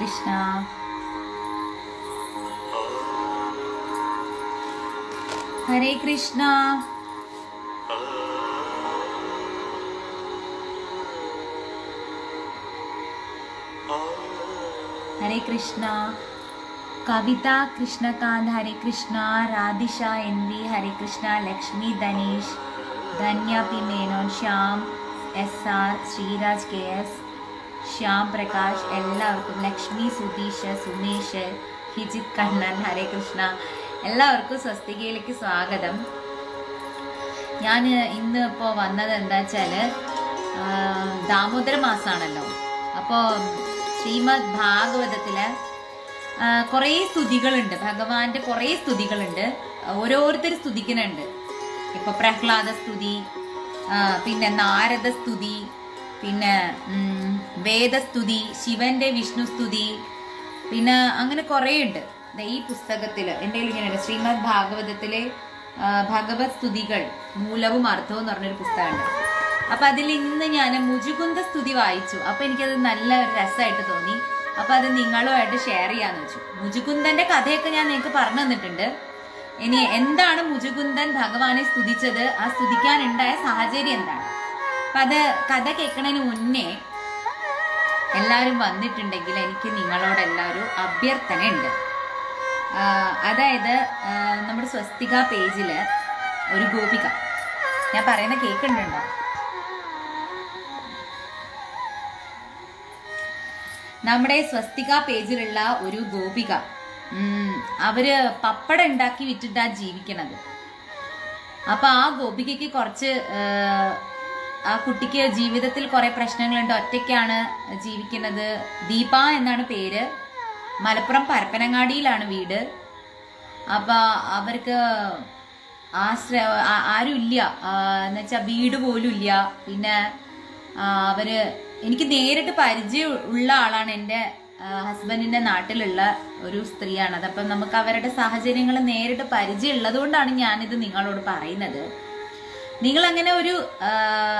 Krishna Hare Krishna Hare Krishna Kavitha Krishnakanth Hare Krishna Radhisha N V Hare Krishna Lakshmi Dhaneesh Dhanya P Menon Shyam S R Sreeraj K S Shyam Prakash എല്ലാവർക്കും ലക്ഷ്മി സുധീഷ് സുമേഷ് ഹിജിത് കണ്ണൻ ഹരേ കൃഷ്ണ എല്ലാവർക്കും സ്വസ്തികയിലേക്ക് സ്വാഗതം ഞാൻ ഇന്ന് ഇപ്പോൾ വന്നത് എന്താ വെച്ചാൽ ദാമോദര മാസമാണല്ലോ അപ്പോൾ ശ്രീമദ് ഭാഗവതത്തില് കുറേ സ്തുതികളുണ്ട് ഭഗവാന്റെ കുറേ സ്തുതികളുണ്ട് ഓരോരുത്തർ സ്തുതിക്കുന്നുണ്ട് ഇപ്പൊ പ്രഹ്ലാദ സ്തുതി ആ, പിന്നെ നാരദ സ്തുതി പിന്നെ ഉം, വേദസ്തുതി ശിവന്റെ വിഷ്ണു സ്തുതി പിന്നെ അങ്ങനെ കുറേ ഉണ്ട് ദേ ഈ പുസ്തകത്തില് എൻ്റെ കയ്യിൽ ഇങ്ങനെയുണ്ട് ശ്രീമദ് ഭാഗവതത്തിലെ ആ, ഭഗവത് സ്തുതികൾ മൂലവും അർത്ഥവും എന്ന് പറഞ്ഞൊരു പുസ്തകമുണ്ട് അപ്പൊ അതിൽ ഇന്ന് ഞാൻ മുജുകുന്ദ സ്തുതി വായിച്ചു അപ്പൊ എനിക്കത് നല്ല ഒരു രസമായിട്ട് തോന്നി അപ്പൊ അത് നിങ്ങളുമായിട്ട് ഷെയർ ചെയ്യാന്ന് വെച്ചു മുജുകുന്ദന്റെ കഥയൊക്കെ ഞാൻ നിങ്ങൾക്ക് പറഞ്ഞു തന്നിട്ടുണ്ട് ഇനി എന്താണ് മുജുകുന്ദൻ ഭഗവാനെ സ്തുതിച്ചത് ആ സ്തുതിക്കാനുണ്ടായ സാഹചര്യം എന്താണ് അപ്പൊ അത് കഥ കേൾക്കണതിന് മുന്നേ എല്ലാവരും വന്നിട്ടുണ്ടെങ്കിൽ എനിക്ക് നിങ്ങളോടെല്ലാം ഒരു അഭ്യർത്ഥനയുണ്ട് ആ, അതായത് ആ, നമ്മുടെ സ്വസ്തിക പേജില് ഒരു ഗോപിക ഞാൻ പറയുന്ന കേൾക്കുന്നുണ്ടോ നമ്മുടെ സ്വസ്തിക പേജിലുള്ള ഒരു ഗോപിക ഉം, അവര് പപ്പടം ഉണ്ടാക്കി വിറ്റിട്ടാ ജീവിക്കണത് അപ്പൊ ആ ഗോപികയ്ക്ക് കുറച്ച് ഏഹ്, ആ കുട്ടിക്ക് ജീവിതത്തിൽ കുറെ പ്രശ്നങ്ങളുണ്ട് ഒറ്റയ്ക്കാണ് ജീവിക്കുന്നത് ദീപ എന്നാണ് പേര് മലപ്പുറം പരപ്പനങ്ങാടിയിലാണ് വീട് അപ്പൊ അവർക്ക് ആശ്ര ആ- ആരും ഇല്ല എന്ന് വെച്ചാൽ വീട് പോലും ഇല്ല പിന്നെ ആ, അവര് എനിക്ക് നേരിട്ട് പരിചയം ഉള്ള ആളാണ് എൻ്റെ ഹസ്ബൻഡിന്റെ നാട്ടിലുള്ള ഒരു സ്ത്രീയാണ് അതപ്പം നമുക്ക് അവരുടെ സാഹചര്യങ്ങൾ നേരിട്ട് പരിചയം ഉള്ളത് കൊണ്ടാണ് ഞാനിത് നിങ്ങളോട് പറയുന്നത് നിങ്ങൾ അങ്ങനെ ഒരു ആ,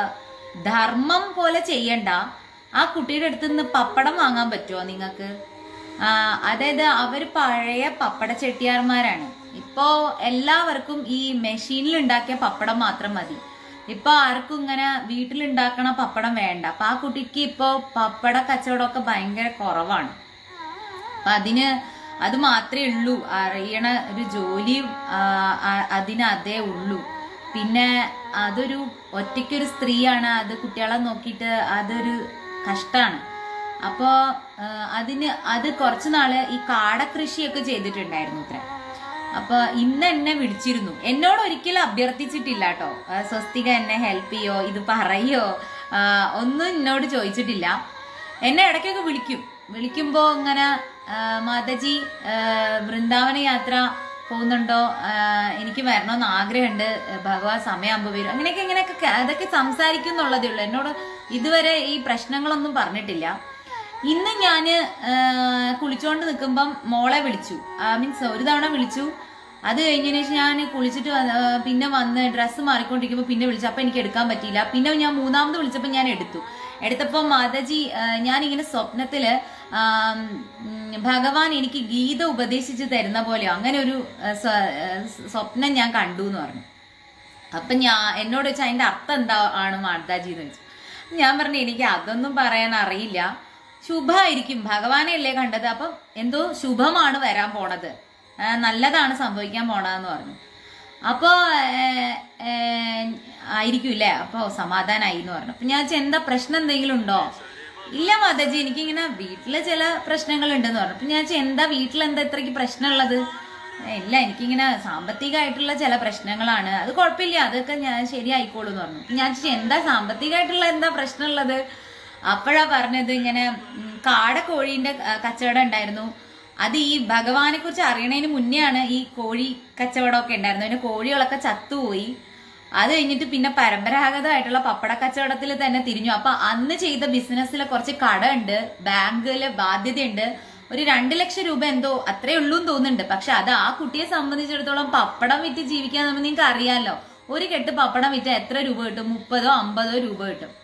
ധർമ്മം പോലെ ചെയ്യണ്ട ആ കുട്ടിയുടെ അടുത്ത് നിന്ന് പപ്പടം വാങ്ങാൻ പറ്റുമോ നിങ്ങൾക്ക് ആ, അതായത് അവർ പഴയ പപ്പട ചെട്ടിയാർമാരാണ് ഇപ്പോ എല്ലാവർക്കും ഈ മെഷീനിൽ ഉണ്ടാക്കിയ പപ്പടം മാത്രം മതി ഇപ്പൊ ആർക്കും ഇങ്ങനെ വീട്ടിലുണ്ടാക്കണ പപ്പടം വേണ്ട അപ്പൊ ആ കുട്ടിക്ക് ഇപ്പോ പപ്പട കച്ചവടമൊക്കെ ഭയങ്കര കുറവാണ് അപ്പൊ അതിന് അത് മാത്രമേ ഉള്ളൂ അറിയണ ഒരു ജോലിയും ആ, ആ- അതിന് അതേ ഉള്ളൂ പിന്നെ അതൊരു ഒറ്റയ്ക്കൊരു സ്ത്രീയാണ് അത് കുട്ടികളെ നോക്കിയിട്ട് അതൊരു കഷ്ടാണ് അപ്പോ ആ, അതിന് അത് കുറച്ചു നാള് ഈ കാടകൃഷിയൊക്കെ ചെയ്തിട്ടുണ്ടായിരുന്നു ഇത്ര അപ്പൊ ഇന്ന് എന്നെ വിളിച്ചിരുന്നു എന്നോട് ഒരിക്കലും അഭ്യർത്ഥിച്ചിട്ടില്ല കേട്ടോ സ്വസ്തിക എന്നെ ഹെൽപ്പ് ചെയ്യോ ഇത് പറയോ ആ, ഒന്നും എന്നോട് ചോദിച്ചിട്ടില്ല എന്നെ ഇടയ്ക്കൊക്കെ വിളിക്കും വിളിക്കുമ്പോ ഇങ്ങനെ ആ, മാതാജി ആ, വൃന്ദാവന യാത്ര പോകുന്നുണ്ടോ ആ, എനിക്ക് വരണമെന്ന് ആഗ്രഹമുണ്ട് ഭഗവാൻ സമയമാകുമ്പോൾ വരും അങ്ങനെയൊക്കെ ഇങ്ങനെയൊക്കെ ക- അതൊക്കെ സംസാരിക്കുന്നുള്ളതേ ഉള്ളൂ എന്നോട് ഇതുവരെ ഈ പ്രശ്നങ്ങളൊന്നും പറഞ്ഞിട്ടില്ല ഇന്ന് ഞാന് ആ, കുളിച്ചോണ്ട് നിൽക്കുമ്പം മോളെ വിളിച്ചു മീൻസ് ഒരു തവണ വിളിച്ചു അത് കഴിഞ്ഞതിന് ശേഷം ഞാൻ കുളിച്ചിട്ട് വന്ന്, ആ, പിന്നെ വന്ന് ഡ്രസ്സ് മാറിക്കൊണ്ടിരിക്കുമ്പോൾ പിന്നെ വിളിച്ചു അപ്പൊ എനിക്ക് എടുക്കാൻ പറ്റിയില്ല പിന്നെ ഞാൻ മൂന്നാമത് വിളിച്ചപ്പോൾ ഞാൻ എടുത്തു എടുത്തപ്പോൾ മാതാജി ആ, ഞാനിങ്ങനെ സ്വപ്നത്തില് ആം, ഉം, ഭഗവാൻ എനിക്ക് ഗീത ഉപദേശിച്ച് തരുന്ന പോലെയോ അങ്ങനെ ഒരു ആ, സ്വ- ആ, സ്വപ്നം ഞാൻ കണ്ടു എന്ന് പറഞ്ഞു അപ്പൊ ഞാൻ എന്നോട് വെച്ചാൽ അതിന്റെ അർത്ഥം എന്താ ആണ് മാതാജി എന്ന് വെച്ചു ഞാൻ പറഞ്ഞു എനിക്ക് അതൊന്നും പറയാൻ അറിയില്ല ശുഭമായിരിക്കും ഭഗവാനെ അല്ലേ കണ്ടത് അപ്പം എന്തോ ശുഭമാണ് വരാൻ പോണത് ആ, നല്ലതാണ് സംഭവിക്കാൻ പോണതെന്ന് പറഞ്ഞു അപ്പോ ഏഹ്, ഏഹ്, ആയിരിക്കൂലേ അപ്പൊ സമാധാനായി എന്ന് പറഞ്ഞു അപ്പൊ ഞാൻ ചോദിച്ചു, എന്താ പ്രശ്നം എന്തെങ്കിലും ഉണ്ടോ ഇല്ല മാതാജി എനിക്കിങ്ങനെ വീട്ടില് ചില പ്രശ്നങ്ങൾ ഉണ്ടെന്ന് പറഞ്ഞു അപ്പൊ ഞാൻ ചോദിച്ചു, എന്താ വീട്ടിൽ എന്താ ഇത്രയ്ക്ക് പ്രശ്നമുള്ളത് ഇല്ല എനിക്കിങ്ങനെ സാമ്പത്തികമായിട്ടുള്ള ചില പ്രശ്നങ്ങളാണ് അത് കുഴപ്പമില്ല അതൊക്കെ ഞാൻ ശരിയായിക്കോളൂ എന്ന് പറഞ്ഞു അപ്പൊ ഞാൻ ചോദിച്ചു, എന്താ സാമ്പത്തികമായിട്ടുള്ള എന്താ പ്രശ്നമുള്ളത് അപ്പോഴാ പറഞ്ഞത് ഇങ്ങനെ ഉം, കാടക്കോഴീന്റെ ആ, കച്ചവടം ഉണ്ടായിരുന്നു അത് ഈ ഭഗവാനെ കുറിച്ച് അറിയണതിന് മുന്നെയാണ് ഈ കോഴി കച്ചവടമൊക്കെ ഉണ്ടായിരുന്നത് പിന്നെ കോഴികളൊക്കെ ചത്തുപോയി അത് കഴിഞ്ഞിട്ട് പിന്നെ പരമ്പരാഗതമായിട്ടുള്ള പപ്പട കച്ചവടത്തിൽ തന്നെ തിരിഞ്ഞു അപ്പൊ അന്ന് ചെയ്ത ബിസിനസ്സിൽ കുറച്ച് കടമുണ്ട് ബാങ്കില് ബാധ്യതയുണ്ട് ഒരു രണ്ട് ലക്ഷം രൂപ എന്തോ അത്രേ ഉള്ളൂ എന്ന് തോന്നുന്നുണ്ട് പക്ഷെ അത് ആ കുട്ടിയെ സംബന്ധിച്ചിടത്തോളം പപ്പടം വിറ്റ് ജീവിക്കാൻ നമ്മൾ നിങ്ങൾക്ക് അറിയാമല്ലോ ഒരു കെട്ട് പപ്പടം വിറ്റ എത്ര രൂപ കിട്ടും മുപ്പതോ അമ്പതോ രൂപ കിട്ടും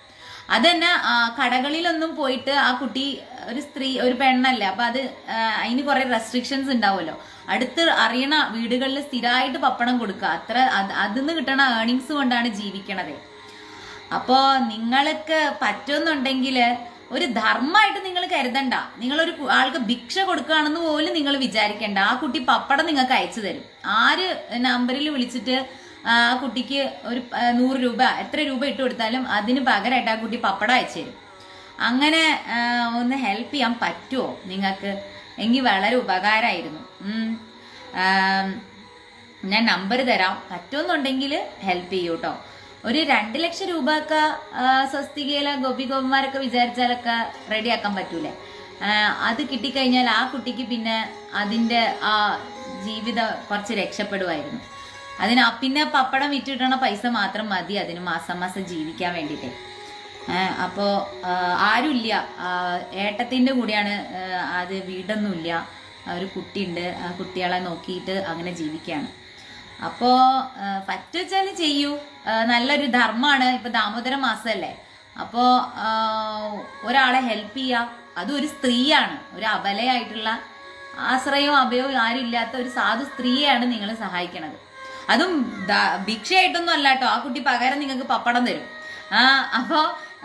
അത് തന്നെ ആ, കടകളിലൊന്നും പോയിട്ട് ആ കുട്ടി ഒരു സ്ത്രീ ഒരു പെണ്ണല്ലേ അപ്പൊ അത് ആ, അതിന് കുറെ റെസ്ട്രിക്ഷൻസ് ഉണ്ടാവുമല്ലോ അടുത്ത് അറിയണ വീടുകളിൽ സ്ഥിരമായിട്ട് പപ്പടം കൊടുക്കുക അത്ര അത് അതിന്ന് കിട്ടണ ഏർണിങ്സ് കൊണ്ടാണ് ജീവിക്കണത് അപ്പോ നിങ്ങൾക്ക് പറ്റുമെന്നുണ്ടെങ്കിൽ ഒരു ധർമ്മമായിട്ട് നിങ്ങൾ കരുതണ്ട നിങ്ങളൊരു കു- ആൾക്ക് ഭിക്ഷ കൊടുക്കുകയാണെന്ന് പോലും നിങ്ങൾ വിചാരിക്കേണ്ട ആ കുട്ടി പപ്പടം നിങ്ങൾക്ക് അയച്ചു തരും ആര് നമ്പറിൽ വിളിച്ചിട്ട് ആ കുട്ടിക്ക് ഒരു ആ, നൂറ് രൂപ എത്ര രൂപ ഇട്ട് കൊടുത്താലും അതിന് പകരമായിട്ട് ആ കുട്ടി പപ്പടം അയച്ചു തരും അങ്ങനെ ആ, ഒന്ന് ഹെൽപ്പ് ചെയ്യാൻ പറ്റുമോ നിങ്ങൾക്ക് എങ്കിൽ വളരെ ഉപകാരമായിരുന്നു ഉം. ആം, ഞാൻ നമ്പർ തരാം പറ്റുമെന്നുണ്ടെങ്കിൽ ഹെൽപ്പ് ചെയ്യൂ കേട്ടോ ഒരു രണ്ട് ലക്ഷം രൂപ ഒക്കെ സ്വസ്തികയിലെ ഗോപി ഗോപിമാരൊക്കെ വിചാരിച്ചാലൊക്കെ റെഡിയാക്കാൻ പറ്റൂലേ ആ, അത് കിട്ടിക്കഴിഞ്ഞാൽ ആ കുട്ടിക്ക് പിന്നെ അതിന്റെ ആ ജീവിതം കുറച്ച് രക്ഷപ്പെടുമായിരുന്നു അതിന് ആ- പിന്നെ പപ്പടം വിറ്റിട്ടണ പൈസ മാത്രം മതി അതിന് മാസം മാസം ജീവിക്കാൻ വേണ്ടിയിട്ട് ഏഹ് അപ്പോ ആഹ് ആരുമില്ല ആഹ് ഏട്ടത്തിന്റെ കൂടെയാണ് ഏഹ് അത് വീടൊന്നുമില്ല ഒരു കുട്ടിയുണ്ട് ആ കുട്ടികളെ നോക്കിയിട്ട് അങ്ങനെ ജീവിക്കുകയാണ് അപ്പോ ആഹ് പറ്റുവെച്ചാൽ ചെയ്യൂ ആഹ് നല്ലൊരു ധർമ്മമാണ് ഇപ്പൊ ദാമോദര മാസമല്ലേ അപ്പോ ആഹ് ഒരാളെ ഹെൽപ്പ് ചെയ്യുക അതും ഒരു സ്ത്രീയാണ് ഒരു അബലയായിട്ടുള്ള ആശ്രയവും അഭയവും ആരും ഇല്ലാത്ത ഒരു സാധു സ്ത്രീയെയാണ് നിങ്ങൾ സഹായിക്കണത് അതും ദ- ഭിക്ഷയായിട്ടൊന്നും അല്ല കേട്ടോ ആ കുട്ടി പകരം നിങ്ങൾക്ക് പപ്പടം തരും ആ അപ്പോ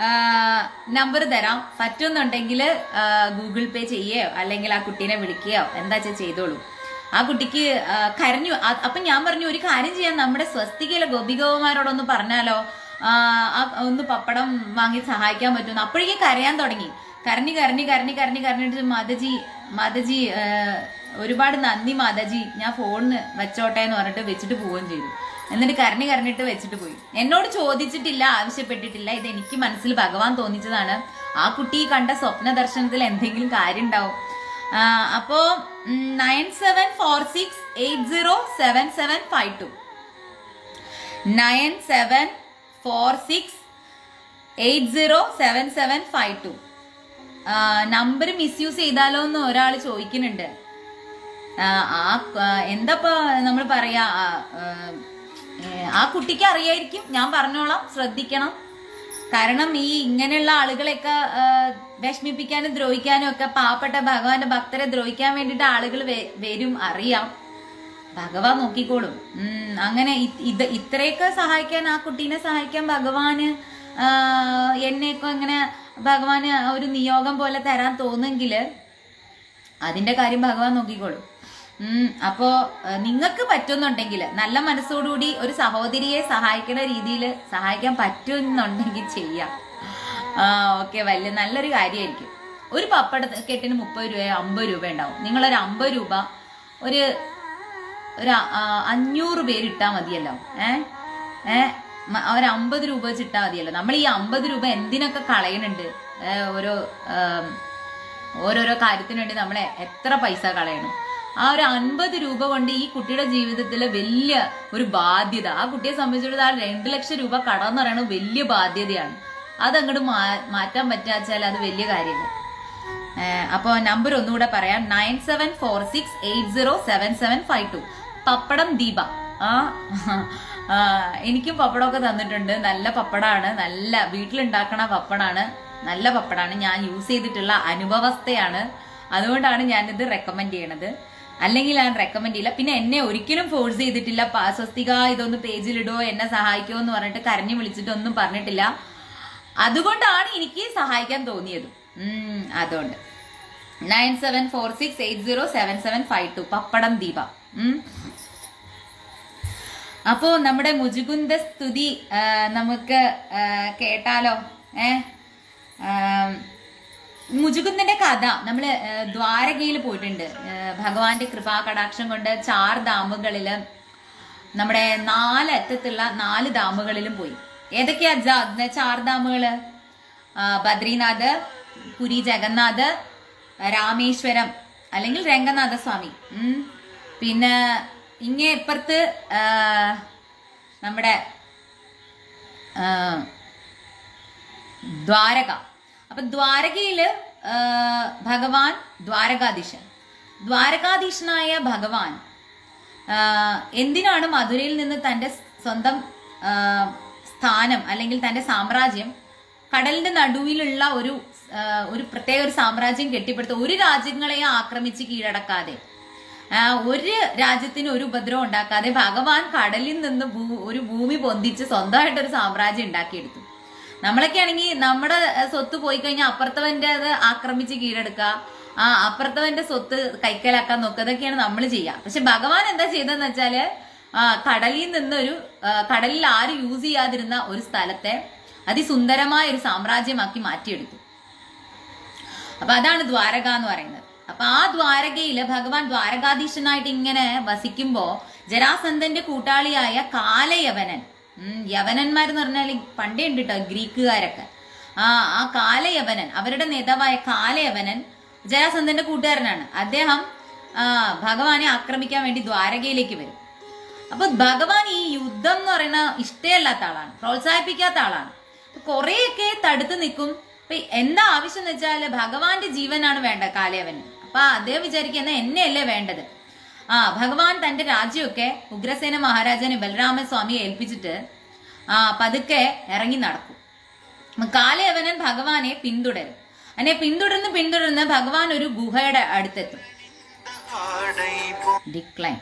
നമ്പർ തരാം പറ്റുന്നുണ്ടെങ്കിൽ ഗൂഗിൾ പേ ചെയ്യോ അല്ലെങ്കിൽ ആ കുട്ടീനെ വിളിക്കുകയോ എന്താ വെച്ചാൽ ചെയ്തോളൂ ആ കുട്ടിക്ക് ആ, കരഞ്ഞു ആ- അപ്പൊ ഞാൻ പറഞ്ഞു ഒരു കാര്യം ചെയ്യാൻ നമ്മുടെ സ്വസ്തികയിലെ ഗോപികവുമാരോടൊന്ന് പറഞ്ഞാലോ ആ, ആ, ഒന്ന് പപ്പടം വാങ്ങി സഹായിക്കാൻ പറ്റുമെന്ന് അപ്പോഴേക്കും കരയാൻ തുടങ്ങി കരഞ്ഞ് കരഞ്ഞ് കരഞ്ഞ് കരഞ്ഞ് കരഞ്ഞിട്ട് മാതജി മാതജി ആ, ഒരുപാട് നന്ദി മാതാജി ഞാൻ ഫോണിന് വെച്ചോട്ടെ എന്ന് പറഞ്ഞിട്ട് വെച്ചിട്ട് പോവുകയും ചെയ്തു എന്നിട്ട് കരഞ്ഞ് കരഞ്ഞിട്ട് വെച്ചിട്ട് പോയി എന്നോട് ചോദിച്ചിട്ടില്ല ആവശ്യപ്പെട്ടിട്ടില്ല ഇത് എനിക്ക് മനസ്സിൽ ഭഗവാൻ തോന്നിച്ചതാണ് ആ കുട്ടി കണ്ട സ്വപ്ന ദർശനത്തിൽ എന്തെങ്കിലും കാര്യം ഉണ്ടാവും ആ, അപ്പോ nine seven four six eight zero seven seven five two nine seven four six eight zero seven seven five two number misuse ചെയ്താലോ എന്ന് ഒരാൾ ചോദിക്കുന്നുണ്ട് ആ ആ, എന്താ നമ്മൾ പറയാ ആ, ആ, ഏ, ആ കുട്ടിക്ക് അറിയായിരിക്കും ഞാൻ പറഞ്ഞോളാം ശ്രദ്ധിക്കണം കാരണം ഈ ഇങ്ങനെയുള്ള ആളുകളെയൊക്കെ ആ, വിഷമിപ്പിക്കാനും ദ്രോഹിക്കാനും ഒക്കെ പാവപ്പെട്ട ഭഗവാന്റെ ഭക്തരെ ദ്രോഹിക്കാൻ വേണ്ടിയിട്ട് ആളുകൾ വെ- വരും അറിയാം ഭഗവാൻ നോക്കിക്കോളും ഉം, അങ്ങനെ ഇ- ഇത് ഇത്രയൊക്കെ സഹായിക്കാൻ ആ കുട്ടീനെ സഹായിക്കാൻ ഭഗവാന് ആ, എന്നെയൊക്കെ ഇങ്ങനെ ഭഗവാന് ഒരു നിയോഗം പോലെ തരാൻ തോന്നുമെങ്കിൽ അതിന്റെ കാര്യം ഭഗവാൻ നോക്കിക്കോളും ഉം അപ്പോ നിങ്ങൾക്ക് പറ്റുന്നുണ്ടെങ്കിൽ നല്ല മനസ്സോടുകൂടി ഒരു സഹോദരിയെ സഹായിക്കുന്ന രീതിയിൽ സഹായിക്കാൻ പറ്റുന്നുണ്ടെങ്കിൽ ചെയ്യാം ആ ഓക്കെ വലിയ നല്ലൊരു കാര്യമായിരിക്കും ഒരു പപ്പട കെട്ടിന് മുപ്പത് രൂപ അമ്പത് രൂപ ഉണ്ടാവും നിങ്ങളൊരു അമ്പത് രൂപ ഒരു ഒരു അ- ആ, അഞ്ഞൂറ് പേര് ഇട്ടാ മതിയല്ലോ ഏ ഏ മ- ഒരു അമ്പത് രൂപ വെച്ച് ഇട്ടാ മതിയല്ലോ നമ്മൾ ഈ അമ്പത് രൂപ എന്തിനൊക്കെ കളയണുണ്ട് ഏ, ഓരോ ആം, ഓരോരോ കാര്യത്തിന് വേണ്ടി നമ്മൾ എത്ര പൈസ കളയണം ആ ഒരു അൻപത് രൂപ കൊണ്ട് ഈ കുട്ടിയുടെ ജീവിതത്തിൽ വലിയ ഒരു ബാധ്യത ആ കുട്ടിയെ സംബന്ധിച്ചിടത്തോളം ആ രണ്ട് ലക്ഷം രൂപ കടം എന്ന് പറയുന്നത് വലിയ ബാധ്യതയാണ് അതങ്ങോട്ട് മാറ്റാൻ പറ്റാച്ചാൽ അത് വലിയ കാര്യമല്ല അപ്പോൾ നമ്പർ ഒന്നുകൂടെ പറയാം nine seven four six eight zero seven seven five two pappadam Deepa ആ ആ, എനിക്കും പപ്പടമൊക്കെ തന്നിട്ടുണ്ട് നല്ല പപ്പടാണ് നല്ല വീട്ടിലുണ്ടാക്കണ പപ്പടാണ് നല്ല പപ്പടാണ് ഞാൻ യൂസ് ചെയ്തിട്ടുള്ള അനുഭവസ്ഥയാണ് അതുകൊണ്ടാണ് ഞാനിത് റെക്കമെൻഡ് ചെയ്യണത് അല്ലെങ്കിൽ ഞാൻ റെക്കമെൻഡ് ചെയ്യില്ല പിന്നെ എന്നെ ഒരിക്കലും ഫോഴ്സ് ചെയ്തിട്ടില്ല പ- സ്വസ്തിക ഇതൊന്ന് പേജിലിടോ എന്നെ സഹായിക്കോ എന്ന് പറഞ്ഞിട്ട് കരഞ്ഞു വിളിച്ചിട്ടൊന്നും പറഞ്ഞിട്ടില്ല അതുകൊണ്ടാണ് എനിക്ക് സഹായിക്കാൻ തോന്നിയത് ഉം, അതുകൊണ്ട് nine seven four six eight zero seven seven five two pappadam Deepa ഉം. അപ്പോ നമ്മുടെ മുജുകുന്ദ സ്തുതി ആ, നമുക്ക് ആ, കേട്ടാലോ ഏ ആം, മുജുകുന്ദന്റെ കഥ നമ്മള് ആ, ദ്വാരകയിൽ പോയിട്ടുണ്ട് ആ, ഭഗവാന്റെ കൃപാ കടാക്ഷം കൊണ്ട് ചാർ ഡാമുകളില് നമ്മുടെ നാലറ്റത്തുള്ള നാല് ഡാമുകളിലും പോയി ഏതൊക്കെയാ ജ- ചാർ ഡാമുകള് ആ, ബദ്രീനാഥ് പുരി ജഗന്നാഥ് രാമേശ്വരം അല്ലെങ്കിൽ രംഗനാഥ സ്വാമി ഉം. പിന്നെ ഇങ്ങേ ഇപ്പുറത്ത് ആ, നമ്മുടെ ആ, ദ്വാരക അപ്പൊ ദ്വാരകയില് ആ, ഭഗവാൻ ദ്വാരകാധീശൻ ദ്വാരകാധീശനായ ഭഗവാൻ ആ, എന്തിനാണ് മധുരയിൽ നിന്ന് തന്റെ സ്വന്തം ആ, സ്ഥാനം അല്ലെങ്കിൽ തന്റെ സാമ്രാജ്യം കടലിന്റെ നടുവിലുള്ള ഒരു ആ, ഒരു പ്രത്യേക ഒരു സാമ്രാജ്യം കെട്ടിപ്പടുത്ത ഒരു രാജ്യങ്ങളെയും ആക്രമിച്ച് കീഴടക്കാതെ ആ, ഒരു രാജ്യത്തിന് ഒരു ഉപദ്രവം ഉണ്ടാക്കാതെ ഭഗവാൻ കടലിൽ നിന്ന് ഭൂ- ഒരു ഭൂമി പൊന്തിച്ച് സ്വന്തമായിട്ട് ഒരു സാമ്രാജ്യം ഉണ്ടാക്കിയെടുത്തു നമ്മളൊക്കെ ആണെങ്കിൽ നമ്മുടെ അഹ്, സ്വത്ത് പോയി കഴിഞ്ഞാൽ അപ്പുറത്തവന്റെ അത് ആക്രമിച്ച് കീഴടക്കുക ആ അപ്പുറത്തവന്റെ സ്വത്ത് കൈക്കലാക്കാൻ നോക്കുക അതൊക്കെയാണ് നമ്മൾ ചെയ്യുക പക്ഷെ ഭഗവാൻ എന്താ ചെയ്തതെന്ന് വെച്ചാല് ആ കടലിൽ നിന്നൊരു ആ, കടലിൽ ആരും യൂസ് ചെയ്യാതിരുന്ന ഒരു സ്ഥലത്തെ അതിസുന്ദരമായ ഒരു സാമ്രാജ്യമാക്കി മാറ്റിയെടുത്തു അപ്പൊ അതാണ് ദ്വാരക എന്ന് പറയുന്നത് അപ്പൊ ആ ദ്വാരകയില് ഭഗവാൻ ദ്വാരകാധീശനായിട്ട് ഇങ്ങനെ വസിക്കുമ്പോ ജരാസന്ധന്റെ കൂട്ടാളിയായ കാലയവനൻ ഉം, യവനന്മാരെന്ന് പറഞ്ഞാൽ പണ്ടേ ഉണ്ട് കേട്ടോ ഗ്രീക്കുകാരൊക്കെ ആ ആ കാലയവനൻ അവരുടെ നേതാവായ കാലയവനൻ ജരാസന്ധന്റെ കൂട്ടുകാരനാണ് അദ്ദേഹം ആ ഭഗവാനെ ആക്രമിക്കാൻ വേണ്ടി ദ്വാരകയിലേക്ക് വരും അപ്പൊ ഭഗവാൻ ഈ യുദ്ധം എന്ന് പറയുന്ന ഇഷ്ടമല്ലാത്ത ആളാണ് പ്രോത്സാഹിപ്പിക്കാത്ത ആളാണ് അപ്പൊ കുറെയൊക്കെ തടുത്തു നിൽക്കും അപ്പൊ എന്താ ആവശ്യം എന്ന് വെച്ചാല് ഭഗവാന്റെ ജീവനാണ് വേണ്ട കാലയവന് അപ്പൊ അദ്ദേഹം വിചാരിക്കുന്ന എന്നെയല്ലേ വേണ്ടത് ആ ഭഗവാൻ തന്റെ രാജ്യമൊക്കെ ഉഗ്രസേന മഹാരാജനെ ബലരാമ സ്വാമിയെ ഏൽപ്പിച്ചിട്ട് ആ പതുക്കെ ഇറങ്ങി നടക്കും അപ്പൊ കാലയവനൻ ഭഗവാനെ പിന്തുടരും അതിനെ പിന്തുടർന്ന് പിന്തുടർന്ന് ഭഗവാൻ ഒരു ഗുഹയുടെ അടുത്തെത്തും ഡിക്ലൈൻ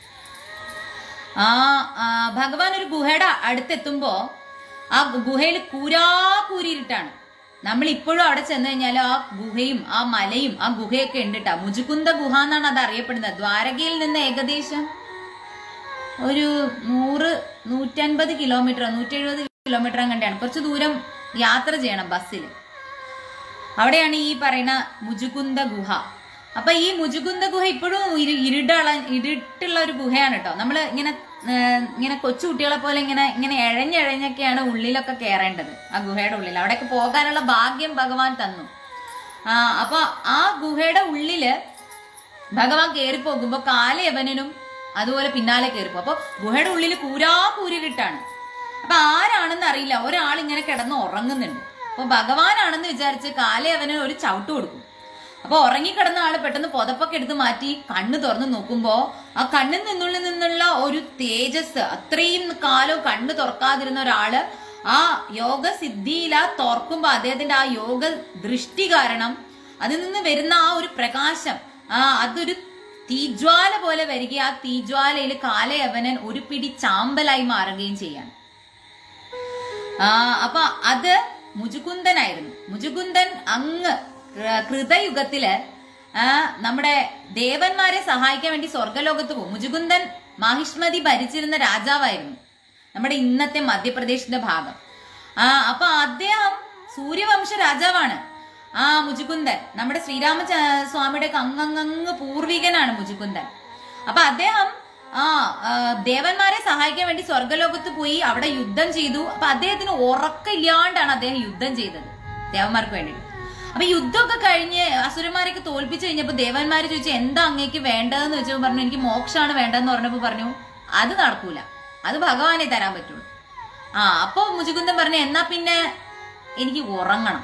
ആ ആ, ഭഗവാൻ ഒരു ഗുഹയുടെ അടുത്തെത്തുമ്പോ ആ ഗുഹയിൽ കൂരാ കൂരിയിട്ടാണ് നമ്മൾ ഇപ്പോഴും അവിടെ ചെന്ന് കഴിഞ്ഞാൽ ആ ഗുഹയും ആ മലയും ആ ഗുഹയൊക്കെ ഉണ്ട് ട്ടാ. മുജുകുന്ദ ഗുഹ എന്നാണ് അത് അറിയപ്പെടുന്നത് ദ്വാരകയിൽ നിന്ന് ഏകദേശം ഒരു നൂറ് നൂറ്റൻപത് കിലോമീറ്റർ നൂറ്റി എഴുപത് കിലോമീറ്റർ അങ്ങനെയാണ് കുറച്ച് ദൂരം യാത്ര ചെയ്യണം ബസ്സിൽ അവിടെയാണ് ഈ പറയുന്ന മുജുകുന്ദ ഗുഹ അപ്പൊ ഈ മുജുകുന്ദ ഗുഹ ഇപ്പോഴും ഇരു ഇരുടള ഇരുട്ടുള്ള ഒരു ഗുഹയാണ് കേട്ടോ നമ്മൾ ഇങ്ങനെ ആ, ഇങ്ങനെ കൊച്ചു കുട്ടികളെ പോലെ ഇങ്ങനെ ഇങ്ങനെ എഴഞ്ഞെഴഞ്ഞൊക്കെയാണ് ഉള്ളിലൊക്കെ കയറേണ്ടത് ആ ഗുഹയുടെ ഉള്ളിൽ അവിടെയൊക്കെ പോകാനുള്ള ഭാഗ്യം ഭഗവാൻ തന്നു ആ അപ്പൊ ആ ഗുഹയുടെ ഉള്ളില് ഭഗവാൻ കയറി പോകുമ്പോ കാലയവനും അതുപോലെ പിന്നാലെ കയറിപ്പോ അപ്പൊ ഗുഹയുടെ ഉള്ളിൽ കൂരാ കൂരിട്ടാണ് അപ്പൊ ആരാണെന്ന് അറിയില്ല ഒരാൾ ഇങ്ങനെ കിടന്ന് ഉറങ്ങുന്നുണ്ട് അപ്പൊ ഭഗവാനാണെന്ന് വിചാരിച്ച് കാലയവന് ഒരു ചവിട്ട് കൊടുക്കും അപ്പൊ ഉറങ്ങിക്കിടന്ന ആള് പെട്ടെന്ന് പുതപ്പൊക്കെ എടുത്ത് മാറ്റി കണ്ണ് തുറന്ന് നോക്കുമ്പോ ആ കണ്ണിൽ നിന്നുള്ളിൽ നിന്നുള്ള ഒരു തേജസ് അത്രയും കാലം കണ്ണ് തുറക്കാതിരുന്ന ഒരാള് ആ യോഗ സിദ്ധിയില തുറക്കുമ്പോ അദ്ദേഹത്തിന്റെ ആ യോഗ ദൃഷ്ടി കാരണം അതിൽ നിന്ന് വരുന്ന ആ ഒരു പ്രകാശം ആ അതൊരു തീജ്വാല പോലെ വരികയും ആ തീജ്വാലയിൽ കാലയവനൻ ഒരു പിടി ചാമ്പലായി മാറുകയും ചെയ്യാണ് ആ അപ്പൊ അത് മുജുകുന്ദനായിരുന്നു മുജുകുന്ദൻ അങ്ങ് കൃ- കൃതയുഗത്തില് ആ നമ്മുടെ ദേവന്മാരെ സഹായിക്കാൻ വേണ്ടി സ്വർഗലോകത്ത് പോകും മുജുകുന്ദൻ മാഹിഷ്മതി ഭരിച്ചിരുന്ന രാജാവായിരുന്നു നമ്മുടെ ഇന്നത്തെ മധ്യപ്രദേശിന്റെ ഭാഗം ആ അപ്പൊ അദ്ദേഹം സൂര്യവംശ രാജാവാണ് ആ മുജുകുന്ദൻ നമ്മുടെ ശ്രീരാമ ച- സ്വാമിയുടെ ഒക്കെ അങ്ങങ്ങ് പൂർവികനാണ് മുജുകുന്ദൻ അപ്പൊ അദ്ദേഹം ആ ആ, ദേവന്മാരെ സഹായിക്കാൻ വേണ്ടി സ്വർഗലോകത്ത് പോയി അവിടെ യുദ്ധം ചെയ്തു അപ്പൊ അദ്ദേഹത്തിന് ഉറക്കമില്ലാണ്ടാണ് അദ്ദേഹം യുദ്ധം ചെയ്തത് ദേവന്മാർക്ക് വേണ്ടിയിട്ട് അപ്പൊ യുദ്ധമൊക്കെ കഴിഞ്ഞ് അസുരന്മാരെയൊക്കെ തോൽപ്പിച്ചു കഴിഞ്ഞപ്പോ ദേവന്മാര് ചോദിച്ചു എന്താ അങ്ങേക്ക് വേണ്ടതെന്ന് വെച്ചപ്പോ പറഞ്ഞു എനിക്ക് മോക്ഷമാണ് വേണ്ടതെന്ന് പറഞ്ഞപ്പോ പറഞ്ഞു അത് നടക്കൂല അത് ഭഗവാനെ തരാൻ പറ്റുള്ളൂ ആ അപ്പൊ മുജുകുന്ദൻ പറഞ്ഞു എന്നാ പിന്നെ എനിക്ക് ഉറങ്ങണം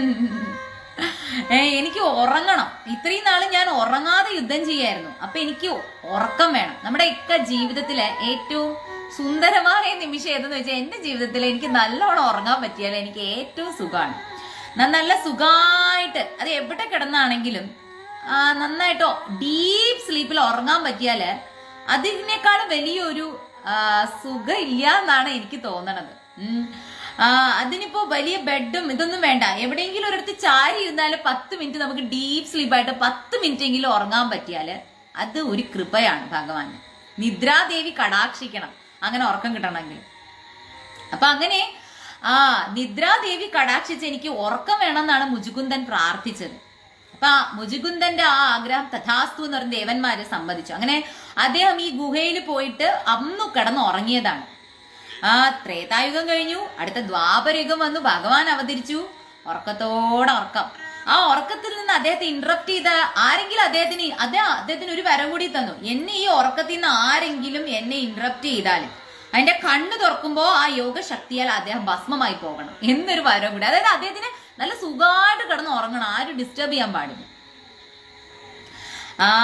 ഏ എനിക്ക് ഉറങ്ങണം ഇത്രയും നാള് ഞാൻ ഉറങ്ങാതെ യുദ്ധം ചെയ്യായിരുന്നു അപ്പൊ എനിക്ക് ഉറക്കം വേണം നമ്മുടെ ഒക്കെ ജീവിതത്തിലെ ഏറ്റവും സുന്ദരമായ നിമിഷം ഏതെന്ന് വെച്ചാൽ എന്റെ ജീവിതത്തിൽ എനിക്ക് നല്ലോണം ഉറങ്ങാൻ പറ്റിയാൽ എനിക്ക് ഏറ്റവും സുഖമാണ് ഞാൻ നല്ല സുഖമായിട്ട് അത് എവിടെ കിടന്നാണെങ്കിലും ആ, നന്നായിട്ട് ഡീപ്പ് സ്ലീപ്പിൽ ഉറങ്ങാൻ പറ്റിയാല് അതിനേക്കാളും വലിയൊരു ആ, സുഖം ഇല്ല എന്നാണ് എനിക്ക് തോന്നണത് ഉം. ആ, അതിനിപ്പോ വലിയ ബെഡും ഇതൊന്നും വേണ്ട എവിടെയെങ്കിലും ഒരിടത്ത് ചാരി ഇരുന്നാല് പത്ത് മിനിറ്റ് നമുക്ക് ഡീപ്പ് സ്ലീപ്പായിട്ട് പത്ത് മിനിറ്റ് എങ്കിലും ഉറങ്ങാൻ പറ്റിയാല് അത് ഒരു കൃപയാണ് ഭഗവാന് നിദ്രാദേവി കടാക്ഷിക്കണം അങ്ങനെ ഉറക്കം കിട്ടണമെങ്കിൽ അപ്പൊ അങ്ങനെ ആ നിദ്രാദേവി കടാക്ഷിച്ച് എനിക്ക് ഉറക്കം വേണമെന്നാണ് മുജുകുന്ദൻ പ്രാർത്ഥിച്ചത് അപ്പൊ ആ മുജുകുന്ദന്റെ ആ ആഗ്രഹം തഥാസ്തു എന്ന് പറഞ്ഞ ദേവന്മാരെ സമ്മതിച്ചു അങ്ങനെ അദ്ദേഹം ഈ ഗുഹയിൽ പോയിട്ട് അന്നു കിടന്ന് ഉറങ്ങിയതാണ് ആ ത്രേതായുഗം കഴിഞ്ഞു അടുത്ത ദ്വാപരയുഗം വന്നു ഭഗവാൻ അവതരിച്ചു ഉറക്കത്തോടെ ഉറക്കം ആ ഉറക്കത്തിൽ നിന്ന് അദ്ദേഹത്തെ ഇന്ററപ്റ്റ് ചെയ്ത ആരെങ്കിലും അദ്ദേഹത്തിന് അദ്ദേഹം അദ്ദേഹത്തിന് ഒരു വരം കൂടി തന്നു എന്നെ ഈ ഉറക്കത്തിൽ നിന്ന് ആരെങ്കിലും എന്നെ ഇന്ററപ്റ്റ് ചെയ്താൽ അതിന്റെ കണ്ണ് തുറക്കുമ്പോ ആ യോഗശക്തിയാൽ അദ്ദേഹം ഭസ്മമായി പോകണം എന്നൊരു വരം കൂടി അതായത് അദ്ദേഹത്തിന് നല്ല സുഖമായിട്ട് കിടന്ന് ഉറങ്ങണം ആരും ഡിസ്റ്റർബ് ചെയ്യാൻ പാടില്ല ആ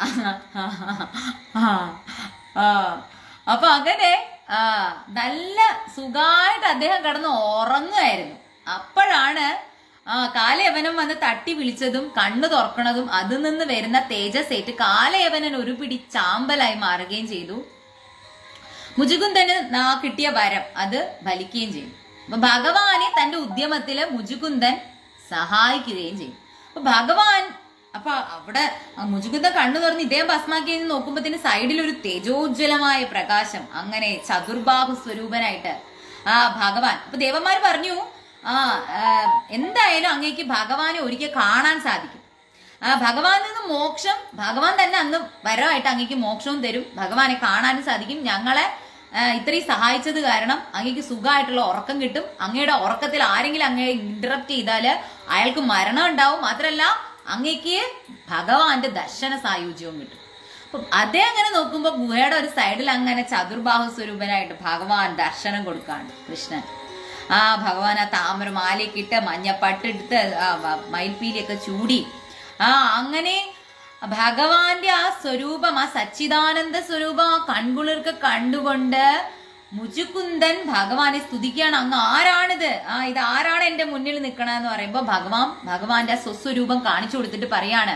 ആ, ആ. അപ്പൊ അങ്ങനെ ആ നല്ല സുഖമായിട്ട് അദ്ദേഹം കിടന്ന് ഉറങ്ങുമായിരുന്നു അപ്പോഴാണ് ആ കാലയവനം വന്ന് തട്ടി വിളിച്ചതും കണ്ണു തുറക്കണതും അതിൽ നിന്ന് വരുന്ന തേജസ്സേറ്റ് കാലയവനൻ ഒരു പിടി ചാമ്പലായി മാറുകയും ചെയ്തു മുജുകുന്ദന് ആ കിട്ടിയ വരം അത് ഫലിക്കുകയും ചെയ്തു അപ്പൊ ഭഗവാനെ തന്റെ ഉദ്യമത്തില് മുജുകുന്ദൻ സഹായിക്കുകയും ചെയ്തു അപ്പൊ ഭഗവാൻ അപ്പൊ അവിടെ ആ മുജുകുന്ദൻ കണ്ണു തുറന്ന് ഇദ്ദേഹം ഭസ്മാക്കി കഴിഞ്ഞ് നോക്കുമ്പോഴത്തേന് സൈഡിൽ ഒരു തേജോജ്വലമായ പ്രകാശം അങ്ങനെ ചതുർബാഹു സ്വരൂപനായിട്ട് ആ ഭഗവാൻ അപ്പൊ ദേവന്മാർ പറഞ്ഞു ആ ആ, എന്തായാലും അങ്ങേക്ക് ഭഗവാനെ ഒരിക്കൽ കാണാൻ സാധിക്കും ആ ഭഗവാനിൽ നിന്ന് മോക്ഷം ഭഗവാൻ തന്നെ അന്ന് വരമായിട്ട് അങ്ങേക്ക് മോക്ഷവും തരും ഭഗവാനെ കാണാനും സാധിക്കും ഞങ്ങളെ ആ, ഇത്രയും സഹായിച്ചത് കാരണം അങ്ങേക്ക് സുഖമായിട്ടുള്ള ഉറക്കം കിട്ടും അങ്ങയുടെ ഉറക്കത്തിൽ ആരെങ്കിലും അങ്ങയെ ഇന്ററപ്റ്റ് ചെയ്താല് അയാൾക്ക് മരണം ഉണ്ടാവും മാത്രല്ല അങ്ങേക്ക് ഭഗവാന്റെ ദർശന സായുജ്യവും കിട്ടും അപ്പം അതേ അങ്ങനെ നോക്കുമ്പോ ഗുഹയുടെ ഒരു സൈഡിൽ അങ്ങനെ ചതുർബാഹു സ്വരൂപനായിട്ട് ഭഗവാൻ ദർശനം കൊടുക്കാണ് കൃഷ്ണൻ ആ ഭഗവാൻ ആ താമര മാലയൊക്കെ ഇട്ട് മഞ്ഞപ്പട്ടെടുത്ത് ആ വ- മയിൽപ്പീലിയൊക്കെ ചൂടി ആ അങ്ങനെ ഭഗവാന്റെ ആ സ്വരൂപം ആ സച്ചിദാനന്ദ സ്വരൂപം ആ കൺകുളിർക്ക് കണ്ടുകൊണ്ട് മുജുകുന്ദൻ ഭഗവാനെ സ്തുതിക്കുകയാണ് അങ്ങ് ആരാണിത് ആ ഇത് ആരാണ് എന്റെ മുന്നിൽ നിൽക്കണെന്ന് പറയുമ്പോ ഭഗവാൻ ഭഗവാന്റെ ആ സ്വസ്വരൂപം കാണിച്ചു കൊടുത്തിട്ട് പറയാണ്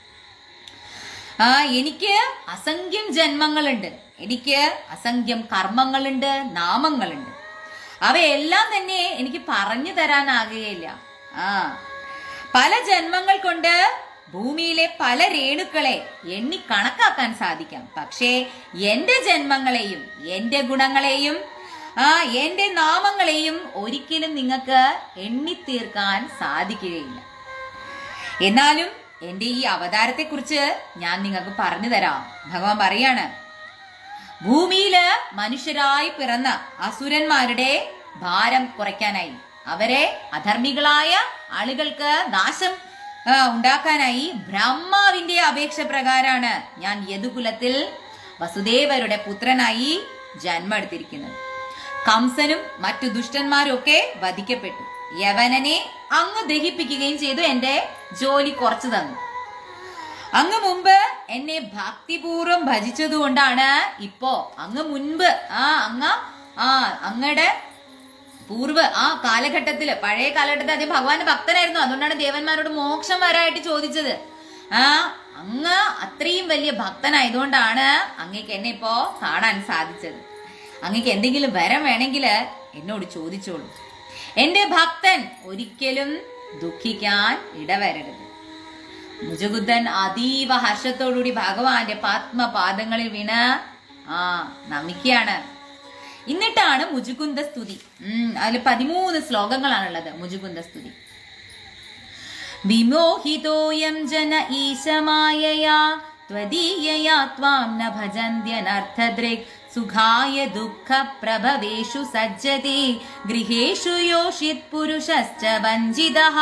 ആ എനിക്ക് അസംഖ്യം ജന്മങ്ങളുണ്ട് എനിക്ക് അസംഖ്യം കർമ്മങ്ങളുണ്ട് നാമങ്ങളുണ്ട് അവയെല്ലാം തന്നെ എനിക്ക് പറഞ്ഞു തരാനാകുകയില്ല ആ പല ജന്മങ്ങൾ കൊണ്ട് ഭൂമിയിലെ പല രേണുക്കളെ എണ്ണി കണക്കാക്കാൻ സാധിക്കാം പക്ഷേ എന്റെ ജന്മങ്ങളെയും എന്റെ ഗുണങ്ങളെയും ആ എന്റെ നാമങ്ങളെയും ഒരിക്കലും നിങ്ങൾക്ക് എണ്ണിത്തീർക്കാൻ സാധിക്കുകയില്ല എന്നാലും എന്റെ ഈ അവതാരത്തെ കുറിച്ച് ഞാൻ നിങ്ങൾക്ക് പറഞ്ഞു തരാം ഭഗവാൻ പറയാണ് ഭൂമിയില് മനുഷ്യരായി പിറന്ന അസുരന്മാരുടെ ഭാരം കുറയ്ക്കാനായി അവരെ അധർമ്മികളായ ആളുകൾക്ക് നാശം ആ, ഉണ്ടാക്കാനായി ബ്രഹ്മാവിന്റെ അപേക്ഷ പ്രകാരാണ് ഞാൻ യദുകുലത്തിൽ വസുദേവരുടെ പുത്രനായി ജന്മെടുത്തിരിക്കുന്നത് കംസനും മറ്റു ദുഷ്ടന്മാരും ഒക്കെ വധിക്കപ്പെട്ടു യവനനെ അങ്ങ് ദഹിപ്പിക്കുകയും ചെയ്തു എന്റെ ജോലി കുറച്ചു തന്നു അങ്ങ് മുമ്പ് എന്നെ ഭക്തിപൂർവ്വം ഭജിച്ചതുകൊണ്ടാണ് ഇപ്പോ അങ്ങ് മുൻപ് ആ അങ്ങ് ആ അങ്ങയുടെ പൂർവ്വ ആ കാലഘട്ടത്തില് പഴയ കാലഘട്ടത്തിൽ അദ്ദേഹം ഭഗവാന്റെ ഭക്തനായിരുന്നു അതുകൊണ്ടാണ് ദേവന്മാരോട് മോക്ഷം വരായിട്ട് ചോദിച്ചത് ആ അങ്ങ് അത്രയും വലിയ ഭക്തനായതുകൊണ്ടാണ് അങ്ങേക്ക് എന്നെ ഇപ്പോ കാണാൻ സാധിച്ചത് അങ്ങേക്ക് എന്തെങ്കിലും വരം വേണമെങ്കിൽ എന്നോട് ചോദിച്ചോളൂ എന്റെ ഭക്തൻ ഒരിക്കലും ദുഃഖിക്കാൻ ഇടവരരുത് മുജുകുദ്ദൻ അതീവ ഹർഷത്തോടുകൂടി ഭഗവാന്റെ പത്മപാദങ്ങളിൽ വീണ് ആ നമിക്കുകയാണ് എന്നിട്ടാണ് മുജുകുന്ദ സ്തുതി ഉം അതിൽ പതിമൂന്ന് ശ്ലോകങ്ങളാണുള്ളത് മുജുകുന്ദ സ്തുതി വിമോഹിതോയം ജന ഈശമായയാ त्वदीयया त्वां न भजन्त्यनर्थदृक् सुखाय दुःखप्रभवेषु सज्जते गृहेषु योषित् पुरुषश्च वञ्चितः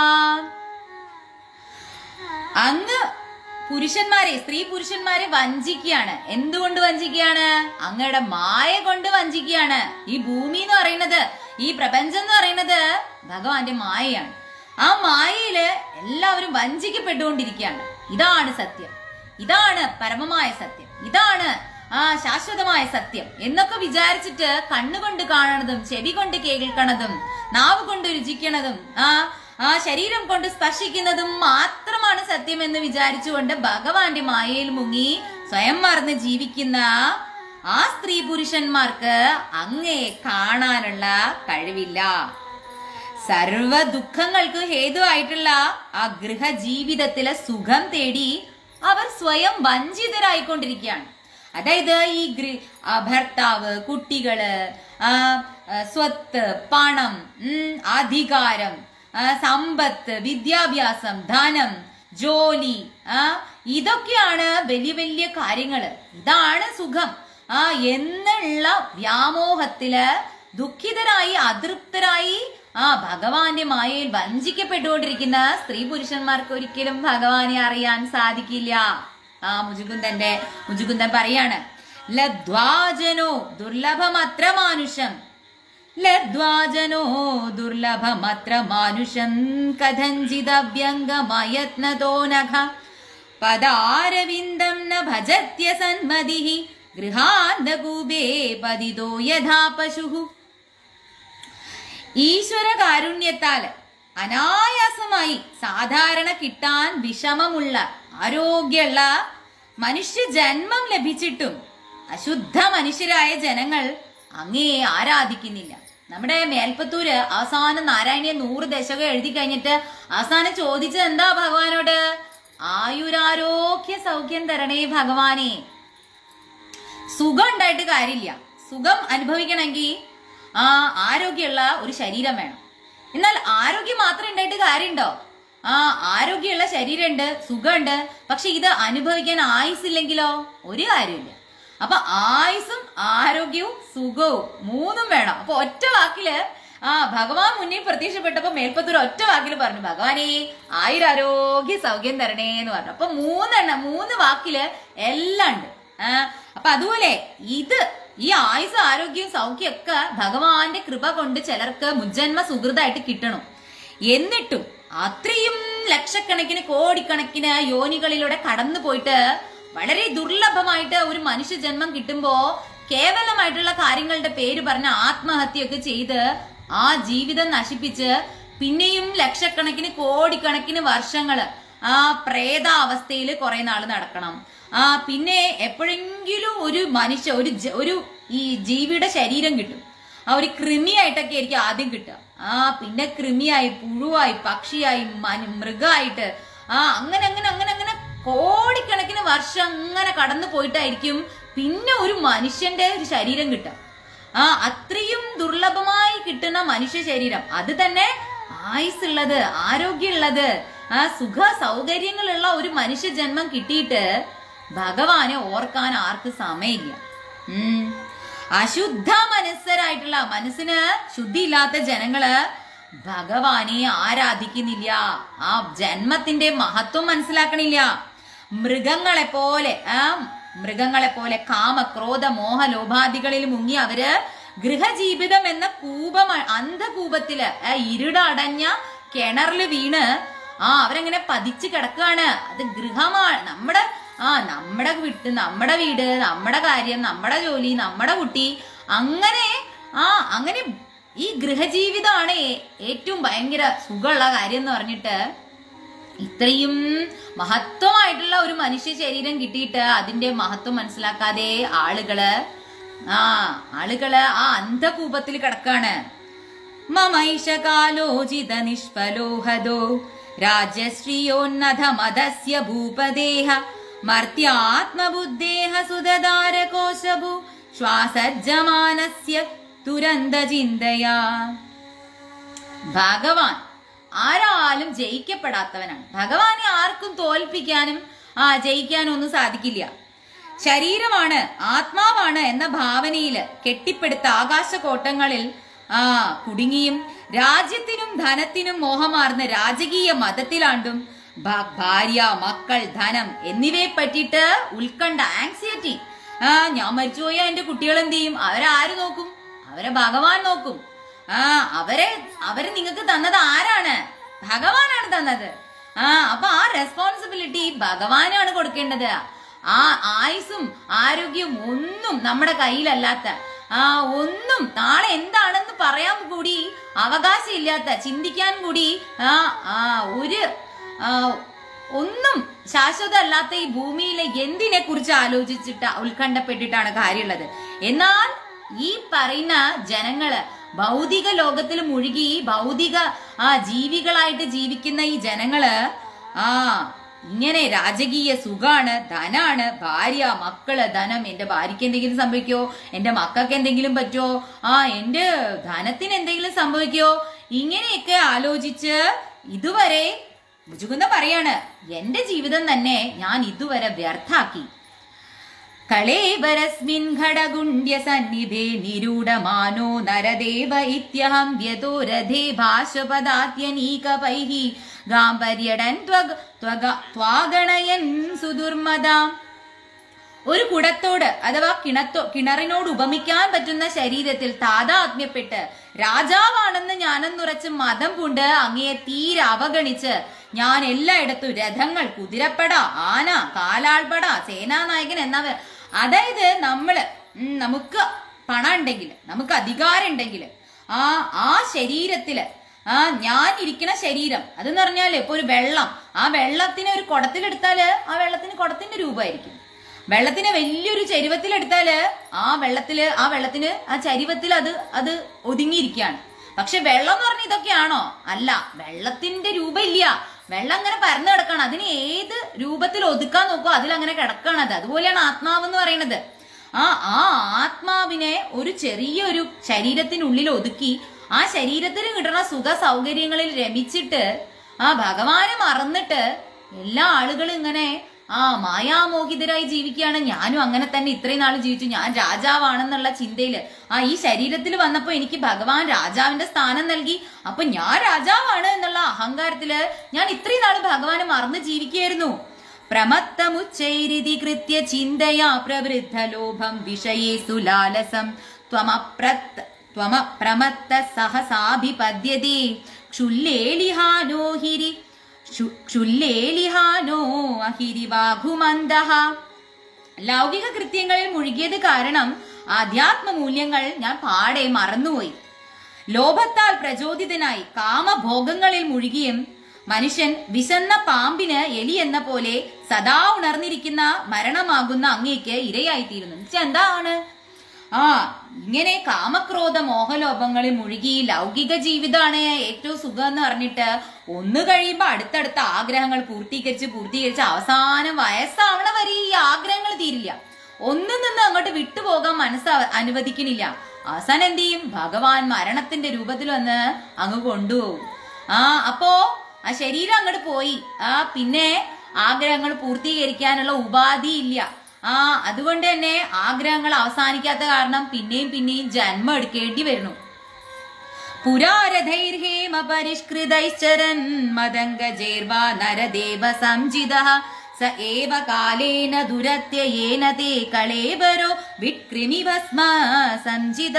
അങ്ങ് പുരുഷന്മാരെ സ്ത്രീ പുരുഷന്മാരെ വഞ്ചിക്കുകയാണ് എന്തുകൊണ്ട് വഞ്ചിക്കുകയാണ് അങ്ങയുടെ മായ കൊണ്ട് വഞ്ചിക്കുകയാണ് ഈ ഭൂമി എന്ന് പറയുന്നത് ഈ പ്രപഞ്ചം എന്ന് പറയുന്നത് ഭഗവാന്റെ മായയാണ് ആ മായയില് എല്ലാവരും വഞ്ചിക്കപ്പെട്ടുകൊണ്ടിരിക്കുകയാണ് ഇതാണ് സത്യം ഇതാണ് പരമമായ സത്യം ഇതാണ് ആ ശാശ്വതമായ സത്യം എന്നൊക്കെ വിചാരിച്ചിട്ട് കണ്ണുകൊണ്ട് കാണണതും ചെവി കൊണ്ട് കേൾക്കണതും നാവ് കൊണ്ട് രുചിക്കണതും ആ ആ ശരീരം കൊണ്ട് സ്പർശിക്കുന്നതും മാത്രമാണ് സത്യം എന്ന് വിചാരിച്ചുകൊണ്ട് ഭഗവാന്റെ മായയിൽ മുങ്ങി സ്വയം മറന്ന് ജീവിക്കുന്ന ആ സ്ത്രീ പുരുഷന്മാർക്ക് അങ്ങയെ കാണാനുള്ള കഴിവില്ല സർവ ദുഃഖങ്ങൾക്ക് ഹേതുവായിട്ടുള്ള ആ ഗൃഹജീവിതത്തിലെ സുഖം തേടി അവർ സ്വയം വഞ്ചിതരായിക്കൊണ്ടിരിക്കുകയാണ് അതായത് ഈ ഗൃ ആ ഭർത്താവ് കുട്ടികള് ആ ആ, സ്വത്ത് പണം ഉം, അധികാരം ആ, സമ്പത്ത് വിദ്യാഭ്യാസം ധനം ജോലി ആ ഇതൊക്കെയാണ് വലിയ വലിയ കാര്യങ്ങള് ഇതാണ് സുഖം ആ എന്നുള്ള വ്യാമോഹത്തില് ദുഃഖിതരായി അതൃപ്തരായി ആ ഭഗവാന്റെ മായയിൽ വഞ്ചിക്കപ്പെട്ടുകൊണ്ടിരിക്കുന്ന സ്ത്രീ പുരുഷന്മാർക്ക് ഒരിക്കലും ഭഗവാനെ അറിയാൻ സാധിക്കില്ല ആ മുജുകുന്ദന്റെ മുജുകുന്ദൻ പറയാണ് ലദ്വാജനോ ദുർലഭമത്ര മാനുഷം ലദ്വാജനോ ദുർലഭമത്ര മാനുഷം കഥഞ്ചിതവ്യംഗമയത്നതോ നഖ പദാരവിന്ദം ന ഭജത്യ സന്മതി ഗൃഹാന്തകൂപേ പതിതോ യഥാ പശുഹു ഈശ്വര കാരുണ്യത്താൽ അനായാസമായി സാധാരണ കിട്ടാൻ വിഷമമുള്ള ആരോഗ്യമുള്ള മനുഷ്യ ജന്മം ലഭിച്ചിട്ടും അശുദ്ധ മനുഷ്യരായ ജനങ്ങൾ അങ്ങേ ആരാധിക്കുന്നില്ല നമ്മുടെ മേൽപ്പത്തൂര് അവസാനം നാരായണീയ നൂറ് ദശകം എഴുതി കഴിഞ്ഞിട്ട് അവസാനം ചോദിച്ചത് എന്താ ഭഗവാനോട് ആയുരാരോഗ്യ സൗഖ്യം തരണേ ഭഗവാനെ സുഖം ഉണ്ടായിട്ട് കാര്യമില്ല സുഖം അനുഭവിക്കണമെങ്കിൽ ആ ആരോഗ്യമുള്ള ഒരു ശരീരം വേണം എന്നാൽ ആരോഗ്യം മാത്രം ഉണ്ടായിട്ട് കാര്യമുണ്ടോ ആ ആരോഗ്യമുള്ള ശരീരമുണ്ട് സുഖമുണ്ട് പക്ഷെ ഇത് അനുഭവിക്കാൻ ആയുസില്ലെങ്കിലോ ഒരു കാര്യമില്ല അപ്പൊ ആയുസും ആരോഗ്യവും സുഖവും മൂന്നും വേണം അപ്പൊ ഒറ്റ വാക്കില് ആ ഭഗവാൻ മുന്നിൽ പ്രത്യക്ഷപ്പെട്ടപ്പോ മേൽപ്പത്തൂർ ഒറ്റ വാക്കിൽ പറഞ്ഞു ഭഗവാനേ ആയുരാരോഗ്യ സൗഖ്യം തരണേ എന്ന് പറഞ്ഞു അപ്പൊ മൂന്നെണ്ണം മൂന്ന് വാക്കില് എല്ലാം ഉണ്ട് ആ, അപ്പൊ അതുപോലെ ഇത് ഈ ആയുസ് ആരോഗ്യവും സൗഖ്യം ഒക്കെ ഭഗവാന്റെ കൃപ കൊണ്ട് ചിലർക്ക് മുജ്ജന്മ സുഹൃതായിട്ട് കിട്ടണം എന്നിട്ടും അത്രയും ലക്ഷക്കണക്കിന് കോടിക്കണക്കിന് യോനികളിലൂടെ കടന്നു പോയിട്ട് വളരെ ദുർലഭമായിട്ട് ഒരു മനുഷ്യ ജന്മം കിട്ടുമ്പോ കേവലമായിട്ടുള്ള കാര്യങ്ങളുടെ പേര് പറഞ്ഞ് ആത്മഹത്യയൊക്കെ ചെയ്ത് ആ ജീവിതം നശിപ്പിച്ച് പിന്നെയും ലക്ഷക്കണക്കിന് കോടിക്കണക്കിന് വർഷങ്ങള് ആ പ്രേതാവസ്ഥയിൽ കുറെ നാള് നടക്കണം ആ പിന്നെ എപ്പോഴെങ്കിലും ഒരു മനുഷ്യ ഒരു ജ- ഒരു ഈ ജീവിയുടെ ശരീരം കിട്ടും ആ ഒരു കൃമിയായിട്ടൊക്കെ ആയിരിക്കും ആദ്യം കിട്ടുക ആ പിന്നെ കൃമിയായി പുഴുവായി പക്ഷിയായി മനു മൃഗമായിട്ട് ആ അങ്ങനെ അങ്ങനെ അങ്ങനെ അങ്ങനെ കോടിക്കണക്കിന് വർഷം അങ്ങനെ കടന്നു പോയിട്ടായിരിക്കും പിന്നെ ഒരു മനുഷ്യന്റെ ഒരു ശരീരം കിട്ടുക ആ അത്രയും ദുർലഭമായി കിട്ടുന്ന മനുഷ്യ ശരീരം അത് തന്നെ ആയുസുള്ളത് ആരോഗ്യമുള്ളത് ആ സുഖ സൗകര്യങ്ങളുള്ള ഒരു മനുഷ്യ ജന്മം കിട്ടിയിട്ട് ഭഗവാനെ ഓർക്കാൻ ആർക്കും സമയമില്ല ഉം അശുദ്ധ മനസ്സരായിട്ടുള്ള മനസ്സിന് ശുദ്ധിയില്ലാത്ത ജനങ്ങള് ഭഗവാനെ ആരാധിക്കുന്നില്ല ആ ജന്മത്തിന്റെ മഹത്വം മനസ്സിലാക്കണില്ല മൃഗങ്ങളെ പോലെ ആ മൃഗങ്ങളെ പോലെ കാമ ക്രോധ മോഹ ലോഭാദികളിൽ മുങ്ങി അവര് ഗൃഹജീവിതം എന്ന കൂപം അന്ധകൂപത്തില് ആ ഇരുടടഞ്ഞ കിണറില് വീണ് ആ അവരങ്ങനെ പതിച്ചു കിടക്കാണ് അത് ഗൃഹമാണ് നമ്മുടെ ആ നമ്മുടെ വിട്ട് നമ്മുടെ വീട് നമ്മുടെ കാര്യം നമ്മുടെ ജോലി നമ്മുടെ കുട്ടി അങ്ങനെ ആ അങ്ങനെ ഈ ഗൃഹജീവിതമാണ് ഏ- ഏറ്റവും ഭയങ്കര സുഖമുള്ള കാര്യം എന്ന് പറഞ്ഞിട്ട് ഇത്രയും മഹത്വമായിട്ടുള്ള ഒരു മനുഷ്യ ശരീരം കിട്ടിയിട്ട് അതിന്റെ മഹത്വം മനസ്സിലാക്കാതെ ആളുകള് ആ ആളുകള് ആ അന്ധകൂപത്തിൽ കിടക്കാണ് മമൈഷ കാലോചിത നിഷ്ഫലോഹദോ രാജശ്രിയോന്നത മദസ്യ ഭൂപദേഹ മർത്യാത്മബുദ്ധേഹ സുദദാരകോശഭു ശ്വാസജ്ജമാനസ്യ തുരന്ത ചിന്തയാ ഭഗവാൻ ആരാലും ജയിക്കപ്പെടാത്തവനാണ് ഭഗവാനെ ആർക്കും തോൽപ്പിക്കാനും ആ ജയിക്കാനും ഒന്നും സാധിക്കില്ല ശരീരമാണ് ആത്മാവാണ് എന്ന ഭാവനയില് കെട്ടിപ്പടുത്ത ആകാശകോട്ടങ്ങളിൽ ആ കുടുങ്ങിയും രാജ്യത്തിനും ധനത്തിനും മോഹമാർന്ന രാജകീയ മതത്തിലാണ്ടും ഭ- ഭാര്യ മക്കൾ ധനം എന്നിവയെ പറ്റിയിട്ട് ഉത്കണ്ഠ ആങ്സൈറ്റി ആ ഞാൻ മരിച്ചുപോയാ എന്റെ കുട്ടികൾ എന്ത് ചെയ്യും അവരാര് നോക്കും അവരെ ഭഗവാൻ നോക്കും ആ അവരെ അവരെ നിങ്ങൾക്ക് തന്നത് ആരാണ് ഭഗവാനാണ് തന്നത് ആ അപ്പൊ ആ റെസ്പോൺസിബിലിറ്റി ഭഗവാനാണ് കൊടുക്കേണ്ടത് ആ ആയുസും ആരോഗ്യവും ഒന്നും നമ്മുടെ കയ്യിലല്ലാത്ത ആ ഒന്നും നാളെ എന്താണെന്ന് പറയാൻ കൂടി അവകാശമില്ലാത്ത ചിന്തിക്കാൻ കൂടി ആ ആ ഒരു ആ, ഒന്നും ശാശ്വതമല്ലാത്ത ഈ ഭൂമിയിലെ എന്തിനെ കുറിച്ച് ആലോചിച്ചിട്ട് ഉത്കണ്ഠപ്പെട്ടിട്ടാണ് കാര്യമുള്ളത് എന്നാൽ ഈ പറയുന്ന ജനങ്ങള് ഭൗതിക ലോകത്തിൽ മുഴുകി ഭൗതിക ആ ജീവികളായിട്ട് ജീവിക്കുന്ന ഈ ജനങ്ങള് ആ ഇങ്ങനെ രാജകീയ സുഖാണ് ധനാണ് ഭാര്യ മക്കള് ധനം എന്റെ ഭാര്യയ്ക്ക് എന്തെങ്കിലും സംഭവിക്കോ എന്റെ മക്കൾക്ക് എന്തെങ്കിലും പറ്റോ ആ എന്റെ ധനത്തിന് എന്തെങ്കിലും സംഭവിക്കോ ഇങ്ങനെയൊക്കെ ആലോചിച്ച് ഇതുവരെ മുജുകുന്ദ പറയാണ് എന്റെ ജീവിതം തന്നെ ഞാൻ ഇതുവരെ വ്യർത്ഥാക്കി കളേബരസ്മിൻ ഘടഗുണ്ഡ്യ സന്നിധേ നിരൂഢമാനോ നരദേവ ഇത്യഹം വ്യതോ രഥേ ഭാഷപദാത്യനീകപൈഃ ഗാംഭര്യടൻ ത്വഗ- ത്വഗ- ത്വാഗണയൻ സുദുർമദാം ഒരു കുടത്തോട് അഥവാ കിണത്തോ കിണറിനോട് ഉപമിക്കാൻ പറ്റുന്ന ശരീരത്തിൽ താതാത്മ്യപ്പെട്ട് രാജാവാണെന്ന് ഞാനെന്നുറച്ച് മതം പൂണ്ട് അങ്ങയെ തീരെ അവഗണിച്ച് ഞാൻ എല്ലായിടത്തും രഥങ്ങൾ കുതിരപ്പട ആന കാലാൾപട സേനാനായകൻ എന്നവ അതായത് നമ്മള് ഉം, നമുക്ക് പണം ഉണ്ടെങ്കിൽ നമുക്ക് അധികാരം ഉണ്ടെങ്കിൽ ആ ആ ശരീരത്തില് ആ ഞാൻ ഇരിക്കണ ശരീരം അതെന്ന് പറഞ്ഞാല് ഇപ്പൊ ഒരു വെള്ളം ആ വെള്ളത്തിനെ ഒരു കുടത്തിലെടുത്താല് ആ വെള്ളത്തിന് കുടത്തിന്റെ രൂപമായിരിക്കും വെള്ളത്തിനെ വലിയൊരു ചരുവത്തിലെടുത്താല് ആ വെള്ളത്തില് ആ വെള്ളത്തിന് ആ ചരുവത്തിൽ അത് അത് ഒതുങ്ങിയിരിക്കുകയാണ് പക്ഷെ വെള്ളം എന്ന് പറഞ്ഞ ഇതൊക്കെയാണോ അല്ല വെള്ളത്തിന്റെ രൂപം ഇല്ല വെള്ളം അങ്ങനെ പരന്നു കിടക്കണം അതിന് ഏത് രൂപത്തിൽ ഒതുക്കാൻ നോക്കോ അതിലങ്ങനെ കിടക്കണത് അതുപോലെയാണ് ആത്മാവ് എന്ന് പറയുന്നത് ആ ആ ആത്മാവിനെ ഒരു ചെറിയൊരു ശരീരത്തിനുള്ളിൽ ഒതുക്കി ആ ശരീരത്തിന് കിട്ടുന്ന സുഖ സൗകര്യങ്ങളിൽ രമിച്ചിട്ട് ആ ഭഗവാനെ മറന്നിട്ട് എല്ലാ ആളുകളും ഇങ്ങനെ ആ മായാമോഹിതരായി ജീവിക്കുകയാണ് ഞാനും അങ്ങനെ തന്നെ ഇത്രയും നാൾ ജീവിച്ചു ഞാൻ രാജാവാണെന്നുള്ള ചിന്തയില് ആ ഈ ശരീരത്തിൽ വന്നപ്പോ എനിക്ക് ഭഗവാൻ രാജാവിന്റെ സ്ഥാനം നൽകി അപ്പൊ ഞാൻ രാജാവാണ് എന്നുള്ള അഹങ്കാരത്തില് ഞാൻ ഇത്രയും നാൾ ഭഗവാനെ മറന്ന് ജീവിക്കുകയായിരുന്നു പ്രമത്തമുച്ചൈരിതി കൃത്യ ചിന്തയാ പ്രവൃദ്ധ ലോഭം വിഷയേസു ലാലസം ത്വമപ്രത്ത ത്വമപ്രമത്ത സഹസാഭിപദ്യതി ക്ഷുല്ലേലിഹാനോ ഹിരി ക്ഷു- ക്ഷുല്ലേലിഹാനോ അഹിരിവാഘുമന്ദഹ ലൗകിക കൃത്യങ്ങളിൽ മുഴുകിയത് കാരണം ആധ്യാത്മ മൂല്യങ്ങൾ ഞാൻ പാടെ മറന്നുപോയി ലോഭത്താൽ പ്രചോദിതനായി കാമഭോഗങ്ങളിൽ മുഴുകിയും മനുഷ്യൻ വിശന്ന പാമ്പിന് എലി എന്ന പോലെ സദാ ഉണർന്നിരിക്കുന്ന മരണമാകുന്ന അങ്ങേക്ക് ഇരയായിത്തീരുന്നു എന്നുവെച്ചാ എന്താണ് ആ ഇങ്ങനെ കാമക്രോധ മോഹലോഭങ്ങളിൽ മുഴുകി ലൗകിക ജീവിതമാണ് ഏറ്റവും സുഖം എന്ന് പറഞ്ഞിട്ട് ഒന്ന് കഴിയുമ്പോ അടുത്തടുത്ത ആഗ്രഹങ്ങൾ പൂർത്തീകരിച്ച് പൂർത്തീകരിച്ച് അവസാനം വയസ്സാവണ വരെ ഈ ആഗ്രഹങ്ങൾ തീരില്ല ഒന്നും നിന്ന് അങ്ങോട്ട് വിട്ടുപോകാൻ മനസ്സ് അവ- അനുവദിക്കണില്ല അവസാനം എന്ത് ചെയ്യും ഭഗവാൻ മരണത്തിന്റെ രൂപത്തിൽ വന്ന് അങ്ങ് കൊണ്ടുപോകും ആ അപ്പോ ആ ശരീരം അങ്ങോട്ട് പോയി ആ പിന്നെ ആഗ്രഹങ്ങൾ പൂർത്തീകരിക്കാനുള്ള ഉപാധി ഇല്ല ആ അതുകൊണ്ട് തന്നെ ആഗ്രഹങ്ങൾ അവസാനിക്കാത്ത കാരണം പിന്നെയും പിന്നെയും ജന്മം എടുക്കേണ്ടി വരുന്നു പുരാരഥൈർഹേമ പരിഷ്കൃതൈശ്ചരൻ മദംഗജേർവാ നരദേവ സംജിത സ ഏവ കാലേന ദുരത്യയേന തേ കളേബരോ വിക്രിമിഭസ്മ സംജിത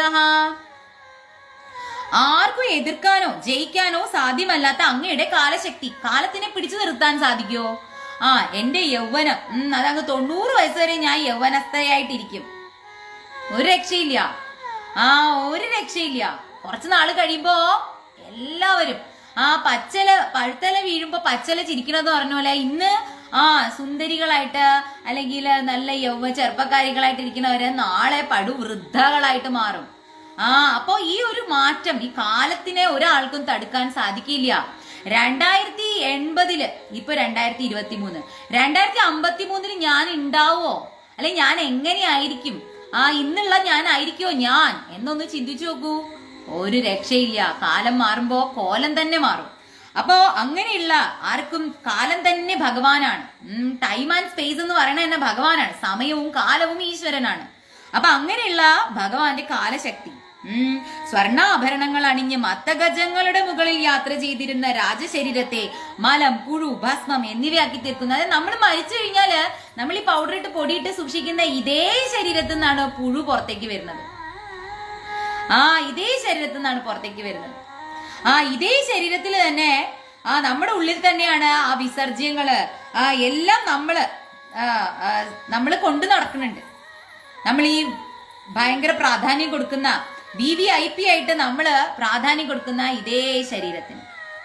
ആർക്കും എതിർക്കാനോ ജയിക്കാനോ സാധ്യമല്ലാത്ത അങ്ങയുടെ കാലശക്തി കാലത്തിനെ പിടിച്ചു നിർത്താൻ സാധിക്കുമോ ആ എന്റെ യൗവനം ഉം, അതങ്ങ് തൊണ്ണൂറ് വയസ്സ് വരെ ഞാൻ യൗവനസ്ഥയായിട്ടിരിക്കും ഒരു രക്ഷയില്ല ആ ഒരു രക്ഷയില്ല കുറച്ച് നാള് കഴിയുമ്പോ എല്ലാവരും ആ പച്ചല പഴുത്തല വീഴുമ്പോ പച്ചല ചിരിക്കണമെന്ന് പറഞ്ഞ പോലെ ഇന്ന് ആ സുന്ദരികളായിട്ട് അല്ലെങ്കിൽ നല്ല യൗവ ചെറുപ്പക്കാരികളായിട്ട് ഇരിക്കുന്നവര് നാളെ പടു വൃദ്ധകളായിട്ട് മാറും ആ അപ്പോ ഈ ഒരു മാറ്റം ഈ കാലത്തിനെ ഒരാൾക്കും തടുക്കാൻ സാധിക്കില്ല രണ്ടായിരത്തി എൺപതില് ഇപ്പൊ രണ്ടായിരത്തി ഇരുപത്തി മൂന്ന് രണ്ടായിരത്തി അമ്പത്തി മൂന്നില് ഞാൻ ഉണ്ടാവോ അല്ലെ ഞാൻ എങ്ങനെയായിരിക്കും ആ ഇന്നുള്ള ഞാൻ ആയിരിക്കോ ഞാൻ എന്നൊന്ന് ചിന്തിച്ചു നോക്കൂ ഒരു രക്ഷയില്ല കാലം മാറുമ്പോ കോലം തന്നെ മാറും അപ്പോ അങ്ങനെയുള്ള ആർക്കും കാലം തന്നെ ഭഗവാനാണ് ടൈം ആൻഡ് സ്പേസ് എന്ന് പറയുന്നത് തന്നെ ഭഗവാനാണ് സമയവും കാലവും ഈശ്വരനാണ് അപ്പൊ അങ്ങനെയുള്ള ഭഗവാന്റെ കാലശക്തി ഉം സ്വർണ്ണാഭരണങ്ങൾ അണിഞ്ഞ് മത്തഗജങ്ങളുടെ മുകളിൽ യാത്ര ചെയ്തിരുന്ന രാജശരീരത്തെ മലം പുഴു ഭസ്മം എന്നിവയാക്കി തീർക്കുന്നത് അതായത് നമ്മൾ മരിച്ചു കഴിഞ്ഞാല് നമ്മൾ ഈ പൗഡർ ഇട്ട് പൊടിയിട്ട് സൂക്ഷിക്കുന്ന ഇതേ ശരീരത്തിൽ നിന്നാണ് പുഴു പുറത്തേക്ക് വരുന്നത് ആ ഇതേ ശരീരത്തിൽ നിന്നാണ് പുറത്തേക്ക് വരുന്നത് ആ ഇതേ ശരീരത്തിൽ തന്നെ ആ നമ്മുടെ ഉള്ളിൽ തന്നെയാണ് ആ വിസർജ്യങ്ങള് ആ എല്ലാം നമ്മള് ആ, ആ, നമ്മള് കൊണ്ടു നടക്കുന്നുണ്ട് നമ്മൾ ഈ ഭയങ്കര പ്രാധാന്യം കൊടുക്കുന്ന വി വി ഐ പി ആയിട്ട് നമ്മള് പ്രാധാന്യം കൊടുക്കുന്ന ഇതേ ശരീരത്തിന്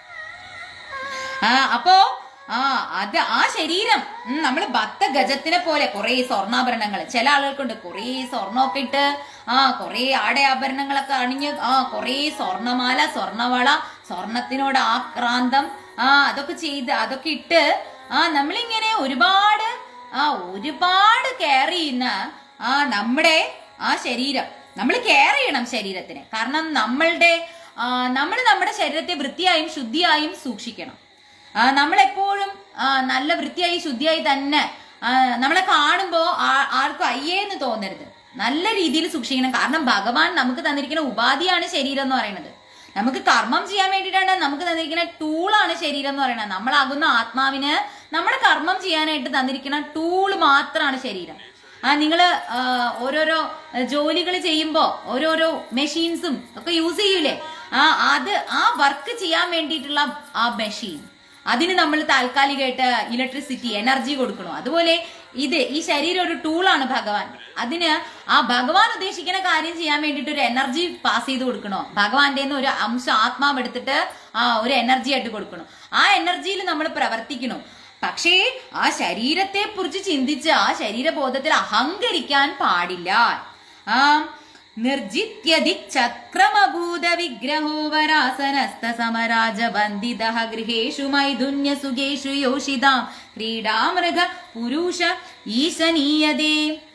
ആ അപ്പോ ആ അത് ആ ശരീരം ഉം, നമ്മള് ഭക്ത ഗജത്തിനെ പോലെ കുറെ സ്വർണ്ണാഭരണങ്ങൾ ചില ആളുകൾക്കുണ്ട് കുറെ സ്വർണ്ണമൊക്കെ ഇട്ട് ആ കുറെ ആടയാഭരണങ്ങളൊക്കെ അണിഞ്ഞ് ആ കുറെ സ്വർണ്ണമാല സ്വർണ്ണവള സ്വർണത്തിനോട് ആക്രാന്തം ആ അതൊക്കെ ചെയ്ത് അതൊക്കെ ഇട്ട് ആ നമ്മളിങ്ങനെ ഒരുപാട് ആ ഒരുപാട് കെയർ ചെയ്യുന്ന ആ നമ്മുടെ ആ ശരീരം നമ്മൾ കെയർ ചെയ്യണം ശരീരത്തിനെ കാരണം നമ്മളുടെ നമ്മൾ നമ്മുടെ ശരീരത്തെ വൃത്തിയായും ശുദ്ധിയായും സൂക്ഷിക്കണം ആ, നമ്മളെപ്പോഴും ആ, നല്ല വൃത്തിയായി ശുദ്ധിയായി തന്നെ ആ, നമ്മളെ കാണുമ്പോ ആ- ആർക്കും അയ്യേന്ന് തോന്നരുത് നല്ല രീതിയിൽ സൂക്ഷിക്കണം കാരണം ഭഗവാൻ നമുക്ക് തന്നിരിക്കുന്ന ഉപാധിയാണ് ശരീരം എന്ന് പറയുന്നത് നമുക്ക് കർമ്മം ചെയ്യാൻ വേണ്ടിയിട്ടാണ് നമുക്ക് തന്നിരിക്കുന്ന ടൂളാണ് ശരീരം എന്ന് പറയുന്നത് നമ്മളാകുന്ന ആത്മാവിന് നമ്മുടെ കർമ്മം ചെയ്യാനായിട്ട് തന്നിരിക്കുന്ന ടൂൾ മാത്രമാണ് ശരീരം ആ നിങ്ങള് ആ, ഓരോരോ ജോലികൾ ചെയ്യുമ്പോ ഓരോരോ മെഷീൻസും ഒക്കെ യൂസ് ചെയ്യൂലേ ആ അത് ആ വർക്ക് ചെയ്യാൻ വേണ്ടിയിട്ടുള്ള ആ മെഷീൻ അതിന് നമ്മൾ താൽക്കാലികമായിട്ട് ഇലക്ട്രിസിറ്റി എനർജി കൊടുക്കണം അതുപോലെ ഇത് ഈ ശരീരം ഒരു ടൂളാണ് ഭഗവാൻ അതിന് ആ ഭഗവാൻ ഉദ്ദേശിക്കുന്ന കാര്യം ചെയ്യാൻ വേണ്ടിയിട്ട് ഒരു എനർജി പാസ് ചെയ്ത് കൊടുക്കണോ ഭഗവാന്റെ ഒരു അംശം ആത്മാവ് എടുത്തിട്ട് ആ ഒരു എനർജി ആയിട്ട് കൊടുക്കണം ആ എനർജിയിൽ നമ്മൾ പ്രവർത്തിക്കണം പക്ഷേ ആ ശരീരത്തെ കുറിച്ച് ചിന്തിച്ച് ആ ശരീരബോധത്തിൽ അഹങ്കരിക്കാൻ പാടില്ല ആ നിർജിത്യതി ചക്രമഭൂത വിഗ്രഹോ വരാസനസ്ഥ സമരാജ വന്ദിത ഗൃഹേഷു മൈഥുന്യ സുഖേഷു യോഷിതാം ക്രീഡാമൃഗ പുരുഷ ഈശനീയതേ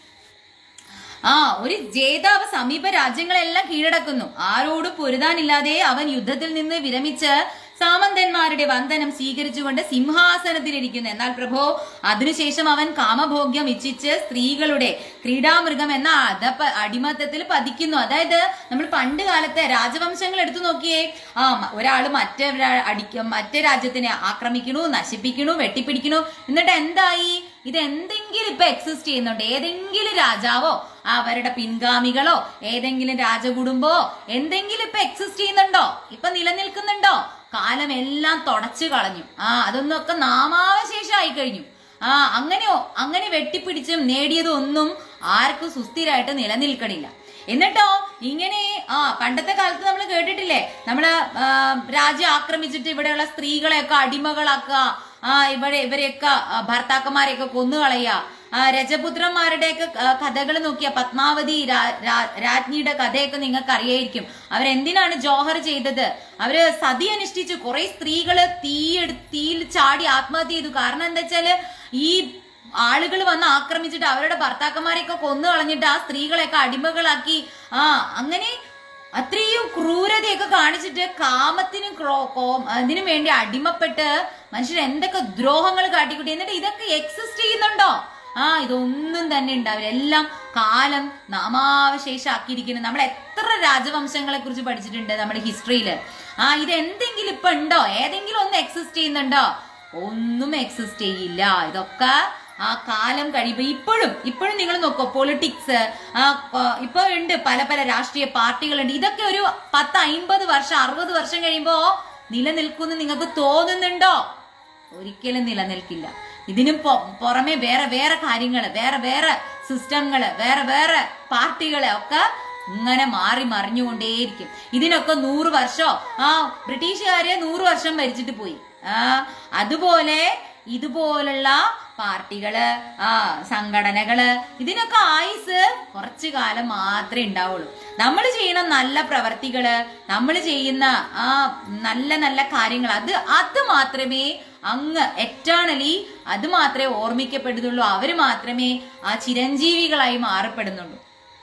ആ ഒരു ജേതാവ് സമീപ രാജ്യങ്ങളെല്ലാം കീഴടക്കുന്നു ആരോട് പൊരുതാനില്ലാതെ അവൻ യുദ്ധത്തിൽ നിന്ന് വിരമിച്ച് സാമന്തന്മാരുടെ വന്ദനം സ്വീകരിച്ചുകൊണ്ട് സിംഹാസനത്തിലിരിക്കുന്നു എന്നാൽ പ്രഭോ അതിനുശേഷം അവൻ കാമഭോഗ്യം ഇച്ഛിച്ച് സ്ത്രീകളുടെ ക്രീഡാമൃഗം എന്ന അധപ അടിമത്തത്തിൽ പതിക്കുന്നു അതായത് നമ്മൾ പണ്ട് കാലത്തെ രാജവംശങ്ങൾ എടുത്തു നോക്കിയേ ആ മ- ഒരാള് മറ്റേ അടിക്കും മറ്റേ രാജ്യത്തിനെ ആക്രമിക്കണു നശിപ്പിക്കണു വെട്ടിപ്പിടിക്കണു എന്നിട്ട് എന്തായി ഇത് എന്തെങ്കിലും ഇപ്പൊ എക്സിസ്റ്റ് ചെയ്യുന്നുണ്ട് ഏതെങ്കിലും രാജാവോ അവരുടെ പിൻഗാമികളോ ഏതെങ്കിലും രാജകുടുംബോ എന്തെങ്കിലും ഇപ്പൊ എക്സിസ്റ്റ് ചെയ്യുന്നുണ്ടോ ഇപ്പൊ നിലനിൽക്കുന്നുണ്ടോ കാലം എല്ലാം തുടച്ചു കളഞ്ഞു ആ അതൊന്നൊക്കെ നാമാവശേഷമായി കഴിഞ്ഞു ആ അങ്ങനെയോ അങ്ങനെ വെട്ടിപ്പിടിച്ചും നേടിയതും ഒന്നും ആർക്കും സുസ്ഥിരായിട്ട് നിലനിൽക്കണില്ല എന്നിട്ടോ ഇങ്ങനെ ആ പണ്ടത്തെ കാലത്ത് നമ്മൾ കേട്ടിട്ടില്ലേ നമ്മള് ആ, രാജ്യം ആക്രമിച്ചിട്ട് ഇവിടെയുള്ള സ്ത്രീകളെയൊക്കെ അടിമകളാക്കുക ആ ഇവിടെ ഇവരെയൊക്കെ ആ, ഭർത്താക്കന്മാരെയൊക്കെ കൊന്നുകളയുക ആ, രജപുത്രന്മാരുടെയൊക്കെ കഥകൾ നോക്കിയ പത്മാവതി രാ- രാ- രാജ്ഞിയുടെ കഥയൊക്കെ നിങ്ങൾക്ക് അറിയായിരിക്കും അവരെന്തിനാണ് ജോഹർ ചെയ്തത് അവര് സതി അനുഷ്ഠിച്ചു കുറെ സ്ത്രീകള് തീയെടു തീയിൽ ചാടി ആത്മഹത്യ ചെയ്തു കാരണം എന്താ വെച്ചാല് ഈ ആളുകൾ വന്ന് ആക്രമിച്ചിട്ട് അവരുടെ ഭർത്താക്കന്മാരെയൊക്കെ കൊന്നു കളഞ്ഞിട്ട് ആ സ്ത്രീകളെയൊക്കെ അടിമകളാക്കി ആ അങ്ങനെ അത്രയും ക്രൂരതയൊക്കെ കാണിച്ചിട്ട് കാമത്തിനും ക്രോ- കോ- അതിനും വേണ്ടി അടിമപ്പെട്ട് മനുഷ്യർ എന്തൊക്കെ ദ്രോഹങ്ങൾ കാട്ടിക്കൂട്ടി എന്നിട്ട് ഇതൊക്കെ എക്സിസ്റ്റ് ചെയ്യുന്നുണ്ടോ ആ ഇതൊന്നും തന്നെ ഉണ്ടാവില്ല എല്ലാം കാലം നാമാവശേഷാക്കിയിരിക്കുന്നു നമ്മൾ എത്ര രാജവംശങ്ങളെ കുറിച്ച് പഠിച്ചിട്ടുണ്ട് നമ്മുടെ ഹിസ്റ്ററിയിൽ ആ ഇത് എന്തെങ്കിലും ഇപ്പൊ ഉണ്ടോ ഏതെങ്കിലും ഒന്ന് എക്സിസ്റ്റ് ചെയ്യുന്നുണ്ടോ ഒന്നും എക്സിസ്റ്റ് ചെയ്യില്ല ഇതൊക്കെ ആ കാലം കഴിയുമ്പോ ഇപ്പോഴും ഇപ്പോഴും നിങ്ങൾ നോക്കോ പൊളിറ്റിക്സ് ആ പ- ഇപ്പൊ ഉണ്ട് പല പല രാഷ്ട്രീയ പാർട്ടികളുണ്ട് ഇതൊക്കെ ഒരു പത്ത് അയിമ്പത് വർഷം അറുപത് വർഷം കഴിയുമ്പോ നിലനിൽക്കുമെന്ന് നിങ്ങൾക്ക് തോന്നുന്നുണ്ടോ ഒരിക്കലും നിലനിൽക്കില്ല ഇതിനും പൊ- പുറമെ വേറെ വേറെ കാര്യങ്ങള് വേറെ വേറെ സിസ്റ്റങ്ങള് വേറെ വേറെ പാർട്ടികളെ ഒക്കെ ഇങ്ങനെ മാറി മറിഞ്ഞുകൊണ്ടേയിരിക്കും ഇതിനൊക്കെ നൂറ് വർഷോ ആ ബ്രിട്ടീഷുകാരെ നൂറ് വർഷം ഭരിച്ചിട്ട് പോയി ആ അതുപോലെ ഇതുപോലുള്ള പാർട്ടികള് ആ സംഘടനകള് ഇതിനൊക്കെ ആയുസ് കുറച്ചു കാലം മാത്രമേ ഉണ്ടാവുള്ളൂ നമ്മൾ ചെയ്യുന്ന നല്ല പ്രവർത്തികള് നമ്മൾ ചെയ്യുന്ന ആ നല്ല നല്ല കാര്യങ്ങൾ അത് അത് മാത്രമേ അങ്ങ് എറ്റേണലി അത് മാത്രമേ ഓർമ്മിക്കപ്പെടുന്നുള്ളൂ അവര് മാത്രമേ ആ ചിരഞ്ജീവികളായി മാറപ്പെടുന്നുള്ളൂ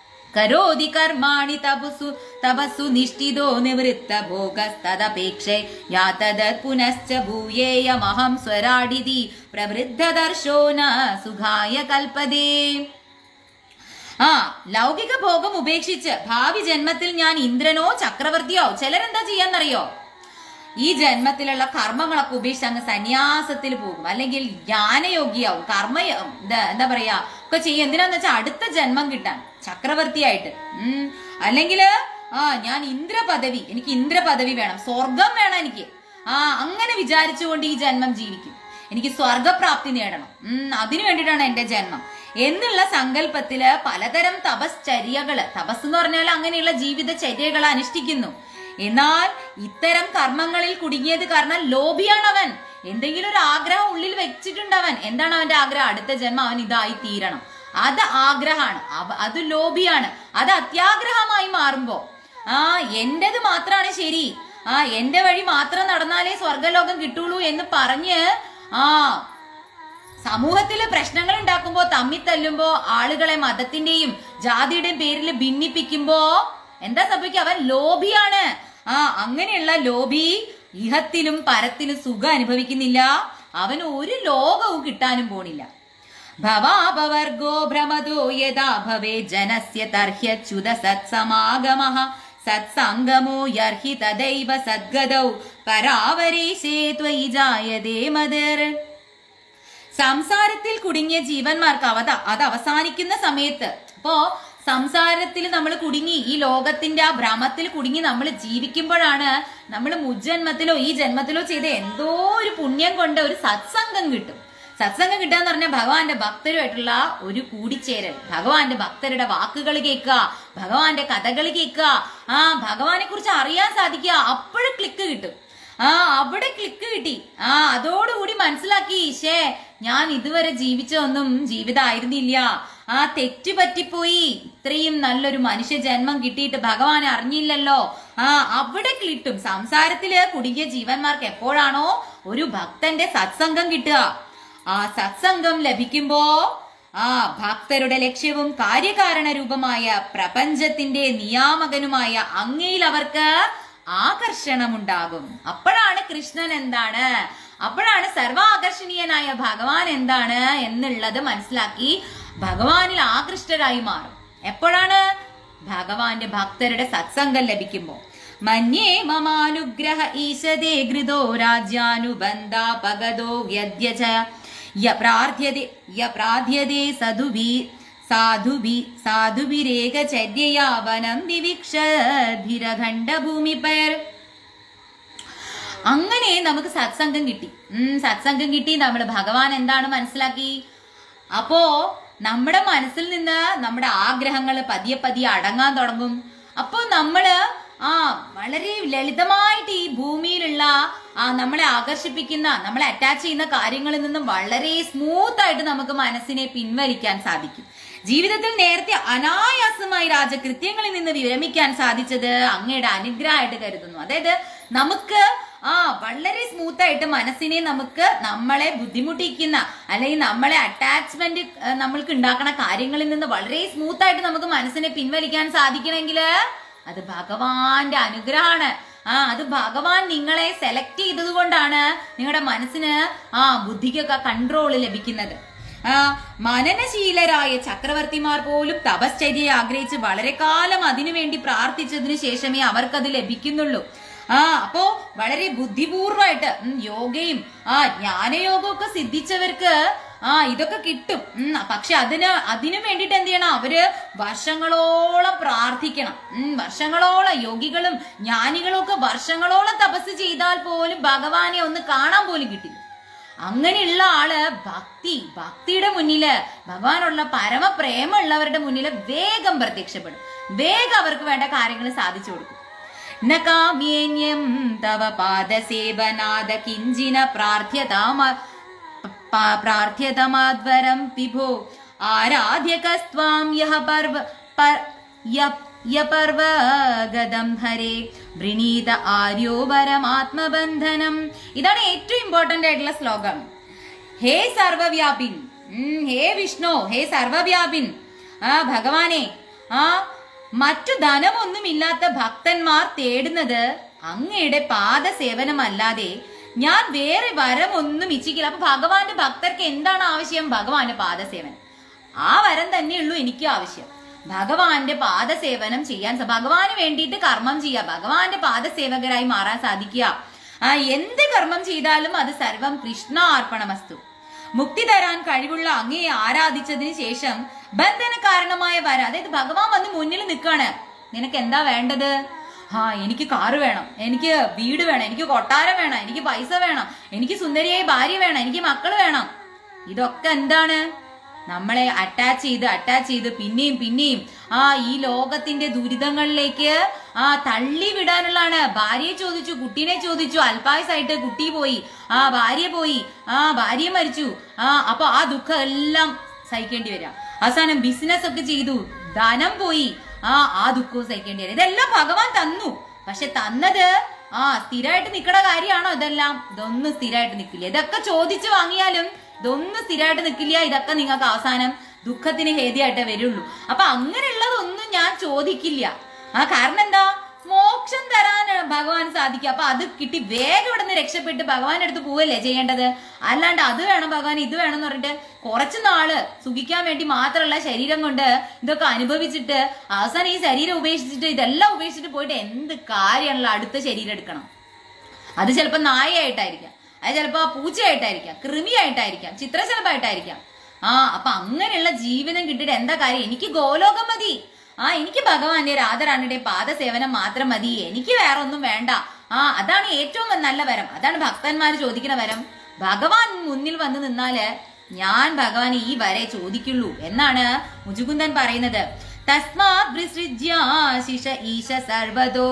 കരോതി കർമാണി തപസു തപസ്സു നിഷ്ഠിതോ നിവൃത്ത ഭോഗസ്തദപേക്ഷേ യാതത് പുനശ്ച ഭൂയേയമഹം സ്വരാടിതി പ്രവൃദ്ധദർശോ ന സുഖായ കൽപ്പതേ ആ ലൗകിക ഭോഗം ഉപേക്ഷിച്ച് ഭാവി ജന്മത്തിൽ ഞാൻ ഇന്ദ്രനോ ചക്രവർത്തിയോ ചിലരെന്താ ചെയ്യാന്നറിയോ ഈ ജന്മത്തിലുള്ള കർമ്മങ്ങളൊക്കെ ഉപേക്ഷിച്ച് അങ്ങ് സന്യാസത്തിൽ പോകും അല്ലെങ്കിൽ ജ്ഞാനയോഗിയാവും കർമ്മ എന്താ എന്താ പറയാ ഒക്കെ ചെയ്യും എന്തിനാന്ന് വെച്ചാൽ അടുത്ത ജന്മം കിട്ടാൻ ചക്രവർത്തിയായിട്ട് ഉം അല്ലെങ്കിൽ ആ ഞാൻ ഇന്ദ്ര പദവി എനിക്ക് ഇന്ദ്ര പദവി വേണം സ്വർഗം വേണം എനിക്ക് ആ അങ്ങനെ വിചാരിച്ചുകൊണ്ട് ഈ ജന്മം ജീവിക്കും എനിക്ക് സ്വർഗപ്രാപ്തി നേടണം ഉം അതിനു വേണ്ടിയിട്ടാണ് എന്റെ ജന്മം എന്നുള്ള സങ്കല്പത്തില് പലതരം തപശ്ചര്യകള് തപസ് എന്ന് പറഞ്ഞാൽ അങ്ങനെയുള്ള ജീവിതചര്യകൾ അനുഷ്ഠിക്കുന്നു എന്നാൽ ഇത്തരം കർമ്മങ്ങളിൽ കുടുങ്ങിയത് കാരണം ലോഭിയാണ് അവൻ എന്തെങ്കിലും ഒരു ആഗ്രഹം ഉള്ളിൽ വെച്ചിട്ടുണ്ട് അവൻ എന്താണ് അവന്റെ ആഗ്രഹം അടുത്ത ജന്മം അവൻ ഇതായി തീരണം അത് ആഗ്രഹമാണ് അവ- അത് ലോഭിയാണ് അത് അത്യാഗ്രഹമായി മാറുമ്പോ ആ എന്റേത് മാത്രമാണ് ശരി ആ എന്റെ വഴി മാത്രം നടന്നാലേ സ്വർഗലോകം കിട്ടുള്ളൂ എന്ന് പറഞ്ഞ് ആ സമൂഹത്തില് പ്രശ്നങ്ങൾ ഉണ്ടാക്കുമ്പോ തമ്മിൽ തല്ലുമ്പോ ആളുകളെ മതത്തിന്റെയും ജാതിയുടെയും പേരിൽ ഭിന്നിപ്പിക്കുമ്പോ എന്താ സംഭവിക്കുക അവൻ ലോഭിയാണ് ആ അങ്ങനെയുള്ള ലോഭി ഇഹത്തിലും പരത്തിലും സുഖം അനുഭവിക്കുന്നില്ല അവന് ഒരു ലോകവും കിട്ടാനും പോണില്ല ഭവാപവർഗോ ഭ്രമദോ യഥാ ഭവേ ജനസ്യ തർഹ്യച്യുത സത്സമാഗമഃ സത്സംഗമോ യർഹി തദൈവ സദ്ഗതൗ പരാവരീശേ ത്വയി ജായതേ മതിർ സംസാരത്തിൽ കുടുങ്ങിയ ജീവന്മാർക്ക് അവത അത് അവസാനിക്കുന്ന സമയത്ത് അപ്പോ സംസാരത്തിൽ നമ്മൾ കുടുങ്ങി ഈ ലോകത്തിന്റെ ആ ഭ്രമത്തിൽ കുടുങ്ങി നമ്മൾ ജീവിക്കുമ്പോഴാണ് നമ്മൾ മുജ്ജന്മത്തിലോ ഈ ജന്മത്തിലോ ചെയ്ത എന്തോ ഒരു പുണ്യം കൊണ്ട് ഒരു സത്സംഗം കിട്ടും സത്സംഗം കിട്ടുക എന്ന് പറഞ്ഞാൽ ഭഗവാന്റെ ഭക്തരുമായിട്ടുള്ള ഒരു കൂടിച്ചേരൽ ഭഗവാന്റെ ഭക്തരുടെ വാക്കുകൾ കേൾക്കുക ഭഗവാന്റെ കഥകൾ കേൾക്കുക ആ ഭഗവാനെ കുറിച്ച് അറിയാൻ സാധിക്കുക അപ്പോഴും ക്ലിക്ക് കിട്ടും ആ അവിടെ ക്ലിക്ക് കിട്ടി ആ അതോടുകൂടി മനസ്സിലാക്കി ഷേ ഞാൻ ഇതുവരെ ജീവിച്ചതൊന്നും ജീവിതമായിരുന്നില്ല ആ തെറ്റ് പറ്റിപ്പോയി ഇത്രയും നല്ലൊരു മനുഷ്യ ജന്മം കിട്ടിയിട്ട് ഭഗവാനെ അറിഞ്ഞില്ലല്ലോ ആ അവിടെ കിട്ടും സംസാരത്തില് കുടുങ്ങിയ ജീവന്മാർക്ക് എപ്പോഴാണോ ഒരു ഭക്തന്റെ സത്സംഗം കിട്ടുക ആ സത്സംഗം ലഭിക്കുമ്പോ ആ ഭക്തരുടെ ലക്ഷ്യവും കാര്യകാരണ രൂപമായ പ്രപഞ്ചത്തിന്റെ നിയാമകനുമായ അങ്ങയിൽ അവർക്ക് ആകർഷണമുണ്ടാകും അപ്പോഴാണ് കൃഷ്ണൻ എന്താണ് അപ്പോഴാണ് സർവാകർഷണീയനായ ഭഗവാൻ എന്താണ് എന്നുള്ളത് മനസ്സിലാക്കി ഭഗവാനിൽ ആകൃഷ്ടരായി മാറും എപ്പോഴാണ് ഭഗവാന്റെ ഭക്തരുടെ സത്സംഗം ലഭിക്കുമ്പോ മന്യേ മമാനുഗ്രഹ ഈശതേ ഗൃതോ രാജ്യാനുബന്ധാപഗതോ യദ്യച യ പ്രാർത്ഥ്യതേ യ പ്രാർത്ഥ്യതേ സദുഭി സാധുഭി സാധുഭിരേകചര്യയാ വനം വിവിക്ഷഭിരഖണ്ഡഭൂമിപയർ അങ്ങനെ നമുക്ക് സത്സംഗം കിട്ടി ഉം സത്സംഗം കിട്ടി നമ്മൾ ഭഗവാൻ എന്താണ് മനസ്സിലാക്കി അപ്പോ നമ്മുടെ മനസ്സിൽ നിന്ന് നമ്മുടെ ആഗ്രഹങ്ങൾ പതിയെ പതിയെ അടങ്ങാൻ തുടങ്ങും അപ്പോ നമ്മള് ആ വളരെ ലളിതമായിട്ട് ഈ ഭൂമിയിലുള്ള ആ നമ്മളെ ആകർഷിപ്പിക്കുന്ന നമ്മളെ അറ്റാച്ച് ചെയ്യുന്ന കാര്യങ്ങളിൽ നിന്നും വളരെ സ്മൂത്ത് ആയിട്ട് നമുക്ക് മനസ്സിനെ പിൻവലിക്കാൻ സാധിക്കും ജീവിതത്തിൽ നേരത്തെ അനായാസമായി രാജകൃത്യങ്ങളിൽ നിന്ന് വിരമിക്കാൻ സാധിച്ചത് അങ്ങയുടെ അനുഗ്രഹമായിട്ട് കരുതുന്നു അതായത് നമുക്ക് ആ വളരെ സ്മൂത്ത് ആയിട്ട് മനസ്സിനെ നമുക്ക് നമ്മളെ ബുദ്ധിമുട്ടിക്കുന്ന അല്ലെങ്കിൽ നമ്മളെ അറ്റാച്ച്മെന്റ് നമ്മൾക്ക് ഉണ്ടാക്കുന്ന കാര്യങ്ങളിൽ നിന്ന് വളരെ സ്മൂത്ത് ആയിട്ട് നമുക്ക് മനസ്സിനെ പിൻവലിക്കാൻ സാധിക്കണമെങ്കിൽ അത് ഭഗവാന്റെ അനുഗ്രഹമാണ് ആ അത് ഭഗവാൻ നിങ്ങളെ സെലക്ട് ചെയ്തത് കൊണ്ടാണ് നിങ്ങളുടെ മനസ്സിന് ആ ബുദ്ധിക്കൊക്കെ കൺട്രോൾ ലഭിക്കുന്നത് ആ മനനശീലരായ ചക്രവർത്തിമാർ പോലും തപശ്ചര്യ ആഗ്രഹിച്ച് വളരെ കാലം അതിനുവേണ്ടി പ്രാർത്ഥിച്ചതിനു ശേഷമേ അവർക്കത് ലഭിക്കുന്നുള്ളൂ ആ അപ്പോ വളരെ ബുദ്ധിപൂർവമായിട്ട് ഉം, യോഗയും ആ ജ്ഞാനയോഗമൊക്കെ സിദ്ധിച്ചവർക്ക് ആ ഇതൊക്കെ കിട്ടും ഉം, പക്ഷെ അതിന് അതിനു വേണ്ടിയിട്ട് എന്ത് ചെയ്യണം അവര് വർഷങ്ങളോളം പ്രാർത്ഥിക്കണം ഉം, വർഷങ്ങളോളം യോഗികളും ജ്ഞാനികളും ഒക്കെ വർഷങ്ങളോളം തപസ് ചെയ്താൽ പോലും ഭഗവാനെ ഒന്ന് കാണാൻ പോലും കിട്ടില്ല അങ്ങനെയുള്ള ആള് ഭക്തി ഭക്തിയുടെ മുന്നില് ഭഗവാനുള്ള പരമപ്രേമമുള്ളവരുടെ മുന്നില് വേഗം പ്രത്യക്ഷപ്പെടും വേഗം അവർക്ക് വേണ്ട കാര്യങ്ങൾ സാധിച്ചു കൊടുക്കും ന കാമ്യേന്യം തവ പാദസേവനാദ കിഞ്ചിന പ്രാർത്ഥ്യതാമ പ- പ്രാർത്ഥ്യതമാദ്വരം വിഭോ ആരാധ്യകസ്ത്വാം യഹ പർവ പർ- യ- യപർവഗതം ഹരേ വൃണീത ആര്യോപരമാത്മബന്ധനം ഇതാണ് ഏറ്റവും ഇമ്പോർട്ടന്റ് ആയിട്ടുള്ള ശ്ലോകം ഹേ സർവവ്യാപിൻ ഉം, ഹേ വിഷ്ണു ഹേ സർവവ്യാപിൻ ആ ഭഗവാനെ ആ മറ്റു ധനമൊന്നുമില്ലാത്ത ഭക്തന്മാർ തേടുന്നത് അങ്ങയുടെ പാദസേവനമല്ലാതെ ഞാൻ വേറെ വരമൊന്നും ഇച്ഛിക്കില്ല അപ്പൊ ഭഗവാന്റെ ഭക്തർക്ക് എന്താണ് ആവശ്യം ഭഗവാന്റെ പാദസേവനം ആ വരം തന്നെയുള്ളൂ എനിക്കും ആവശ്യം ഭഗവാന്റെ പാദസേവനം ചെയ്യാൻ സ- ഭഗവാന് വേണ്ടിയിട്ട് കർമ്മം ചെയ്യുക ഭഗവാന്റെ പാദസേവകരായി മാറാൻ സാധിക്കുക ആ എന്ത് കർമ്മം ചെയ്താലും അത് സർവം കൃഷ്ണ അർപ്പണമസ്തു മുക്തി തരാൻ കഴിവുള്ള അങ്ങയെ ആരാധിച്ചതിന് ശേഷം ബന്ധന കാരണമായ വര അതായത് ഭഗവാൻ വന്ന് മുന്നിൽ നിൽക്കാണ് നിനക്ക് എന്താ വേണ്ടത് ആ എനിക്ക് കാറ് വേണം എനിക്ക് വീട് വേണം എനിക്ക് കൊട്ടാരം വേണം എനിക്ക് പൈസ വേണം എനിക്ക് സുന്ദരിയായ ഭാര്യ വേണം എനിക്ക് മക്കൾ വേണം ഇതൊക്കെ എന്താണ് നമ്മളെ അറ്റാച്ച് ചെയ്ത് അറ്റാച്ച് ചെയ്ത് പിന്നെയും പിന്നെയും ആ ഈ ലോകത്തിന്റെ ദുരിതങ്ങളിലേക്ക് ആ തള്ളി വിടാനുള്ളതാണ് ഭാര്യയെ ചോദിച്ചു കുട്ടീനെ ചോദിച്ചു അൽപായസായിട്ട് കുട്ടി പോയി ആ ഭാര്യ പോയി ആ ഭാര്യ മരിച്ചു ആ അപ്പൊ ആ ദുഃഖം എല്ലാം സഹിക്കേണ്ടി വരാം അവസാനം ബിസിനസ് ഒക്കെ ചെയ്തു ധനം പോയി ആ ആ ദുഃഖവും സഹിക്കേണ്ടി വരും ഇതെല്ലാം ഭഗവാൻ തന്നു പക്ഷെ തന്നത് ആ സ്ഥിരമായിട്ട് നിൽക്കണ കാര്യമാണോ ഇതെല്ലാം ഇതൊന്നും സ്ഥിരമായിട്ട് നിൽക്കില്ല ഇതൊക്കെ ചോദിച്ചു വാങ്ങിയാലും ഇതൊന്നും സ്ഥിരമായിട്ട് നിൽക്കില്ല ഇതൊക്കെ നിങ്ങൾക്ക് അവസാനം ദുഃഖത്തിന് ഹേതിയായിട്ടേ വരുള്ളൂ അപ്പൊ അങ്ങനെയുള്ളതൊന്നും ഞാൻ ചോദിക്കില്ല ആ കാരണം എന്താ മോക്ഷം തരാൻ ഭഗവാൻ സാധിക്കും അപ്പൊ അത് കിട്ടി വേഗം ഇവിടെ നിന്ന് രക്ഷപ്പെട്ട് ഭഗവാന്റെ അടുത്ത് പോവല്ലേ ചെയ്യേണ്ടത് അല്ലാണ്ട് അത് വേണം ഭഗവാൻ ഇത് വേണം എന്ന് പറഞ്ഞിട്ട് കുറച്ചു നാള് സുഖിക്കാൻ വേണ്ടി മാത്രമുള്ള ശരീരം കൊണ്ട് ഇതൊക്കെ അനുഭവിച്ചിട്ട് അവസാനം ഈ ശരീരം ഉപേക്ഷിച്ചിട്ട് ഇതെല്ലാം ഉപേക്ഷിച്ചിട്ട് പോയിട്ട് എന്ത് കാര്യമാണല്ലോ അടുത്ത ശരീരം എടുക്കണം അത് ചിലപ്പോൾ നായയായിട്ടായിരിക്കാം അത് ചിലപ്പോൾ പൂച്ചയായിട്ടായിരിക്കാം കൃമിയായിട്ടായിരിക്കാം ചിത്രശലഭമായിട്ടായിരിക്കാം ആ അപ്പൊ അങ്ങനെയുള്ള ജീവിതം കിട്ടിയിട്ട് എന്താ കാര്യം എനിക്ക് ഗോലോകം മതി ആ എനിക്ക് ഭഗവാന്റെ രാധറാണിയുടെ പാദസേവനം മാത്രം മതി എനിക്ക് വേറെ ഒന്നും വേണ്ട ആ അതാണ് ഏറ്റവും നല്ല വരം അതാണ് ഭക്തന്മാർ ചോദിക്കുന്ന വരം ഭഗവാൻ മുന്നിൽ വന്ന് നിന്നാല് ഞാൻ ഭഗവാൻ ഈ വരെ ചോദിക്കുള്ളൂ എന്നാണ് മുജുകുന്ദൻ പറയുന്നത് തസ്മാത് വിസൃജ്യാശിഷ ഈശ സർവതോ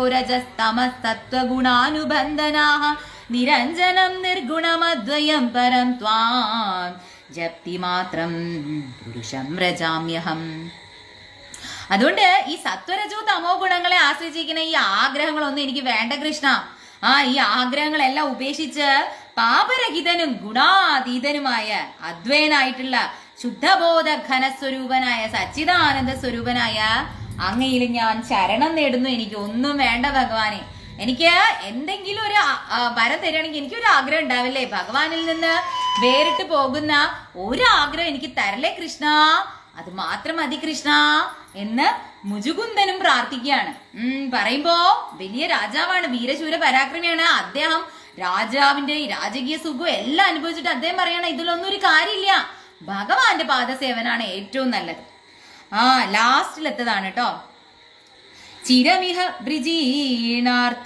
രജസ്തമസത്വഗുണാനുബന്ധനാഹ നിരഞ്ജനം നിർഗുണമദ്വയം പരം ത്വാം ജപ്തി മാത്രം പുരുഷം രജാമ്യഹം അതുകൊണ്ട് ഈ സത്വരജോ തമോ ഗുണങ്ങളെ ആശ്രയിച്ചിരിക്കുന്ന ഈ ആഗ്രഹങ്ങളൊന്നും എനിക്ക് വേണ്ട കൃഷ്ണ ആ ഈ ആഗ്രഹങ്ങളെല്ലാം ഉപേക്ഷിച്ച് പാപരഹിതനും ഗുണാതീതനുമായ അദ്വൈനായിട്ടുള്ള ശുദ്ധബോധ ഘനസ്വരൂപനായ സച്ചിദാനന്ദ സ്വരൂപനായ അങ്ങയിൽ ഞാൻ ശരണം നേടുന്നു എനിക്ക് ഒന്നും വേണ്ട ഭഗവാനെ എനിക്ക് എന്തെങ്കിലും ഒരു ആ- ആ വരം തരികയാണെങ്കിൽ എനിക്കൊരു ആഗ്രഹം ഉണ്ടാവില്ലേ ഭഗവാനിൽ നിന്ന് വേറിട്ട് പോകുന്ന ഒരു ആഗ്രഹം എനിക്ക് തരല്ലേ കൃഷ്ണ അത് മാത്രം മതി കൃഷ്ണ എന്ന് മുജുകുന്ദനും പ്രാർത്ഥിക്കുകയാണ് ഉം പറയുമ്പോ വലിയ രാജാവാണ് വീരശൂര പരാക്രമിയാണ് അദ്ദേഹം രാജാവിന്റെ ഈ രാജകീയ സുഖവും എല്ലാം അനുഭവിച്ചിട്ട് അദ്ദേഹം പറയണ ഇതിലൊന്നും ഒരു കാര്യമില്ല ഭഗവാന്റെ പാദസേവനാണ് ഏറ്റവും നല്ലത് ആ ലാസ്റ്റിലെത്തതാണ് കേട്ടോ ചിരമിഹ വൃജീണാർത്ത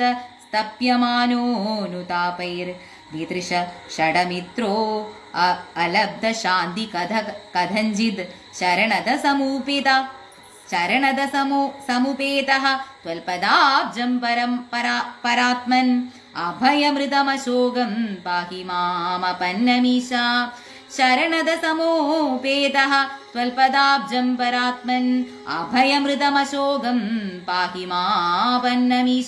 സ്തപ്യമാനോനുതാപൈർ വിദൃശ ഷഡമിത്രോ അ- അലബ്ധ ശാന്തി കഥ കഥഞ്ചിത് ശരണത സമൂപിത ശരണത സമൂ സമുപേതഃ ത്വൽപദാബ്ജം പരം പരാ പരാത്മൻ അഭയമൃതമശോകം പാഹി മാമപന്നമീശ ശരണത സമോപേതഃ ത്വൽപദാബ്ജം പരാത്മൻ അഭയമൃതമശോകം പാഹി മാപന്നമീശ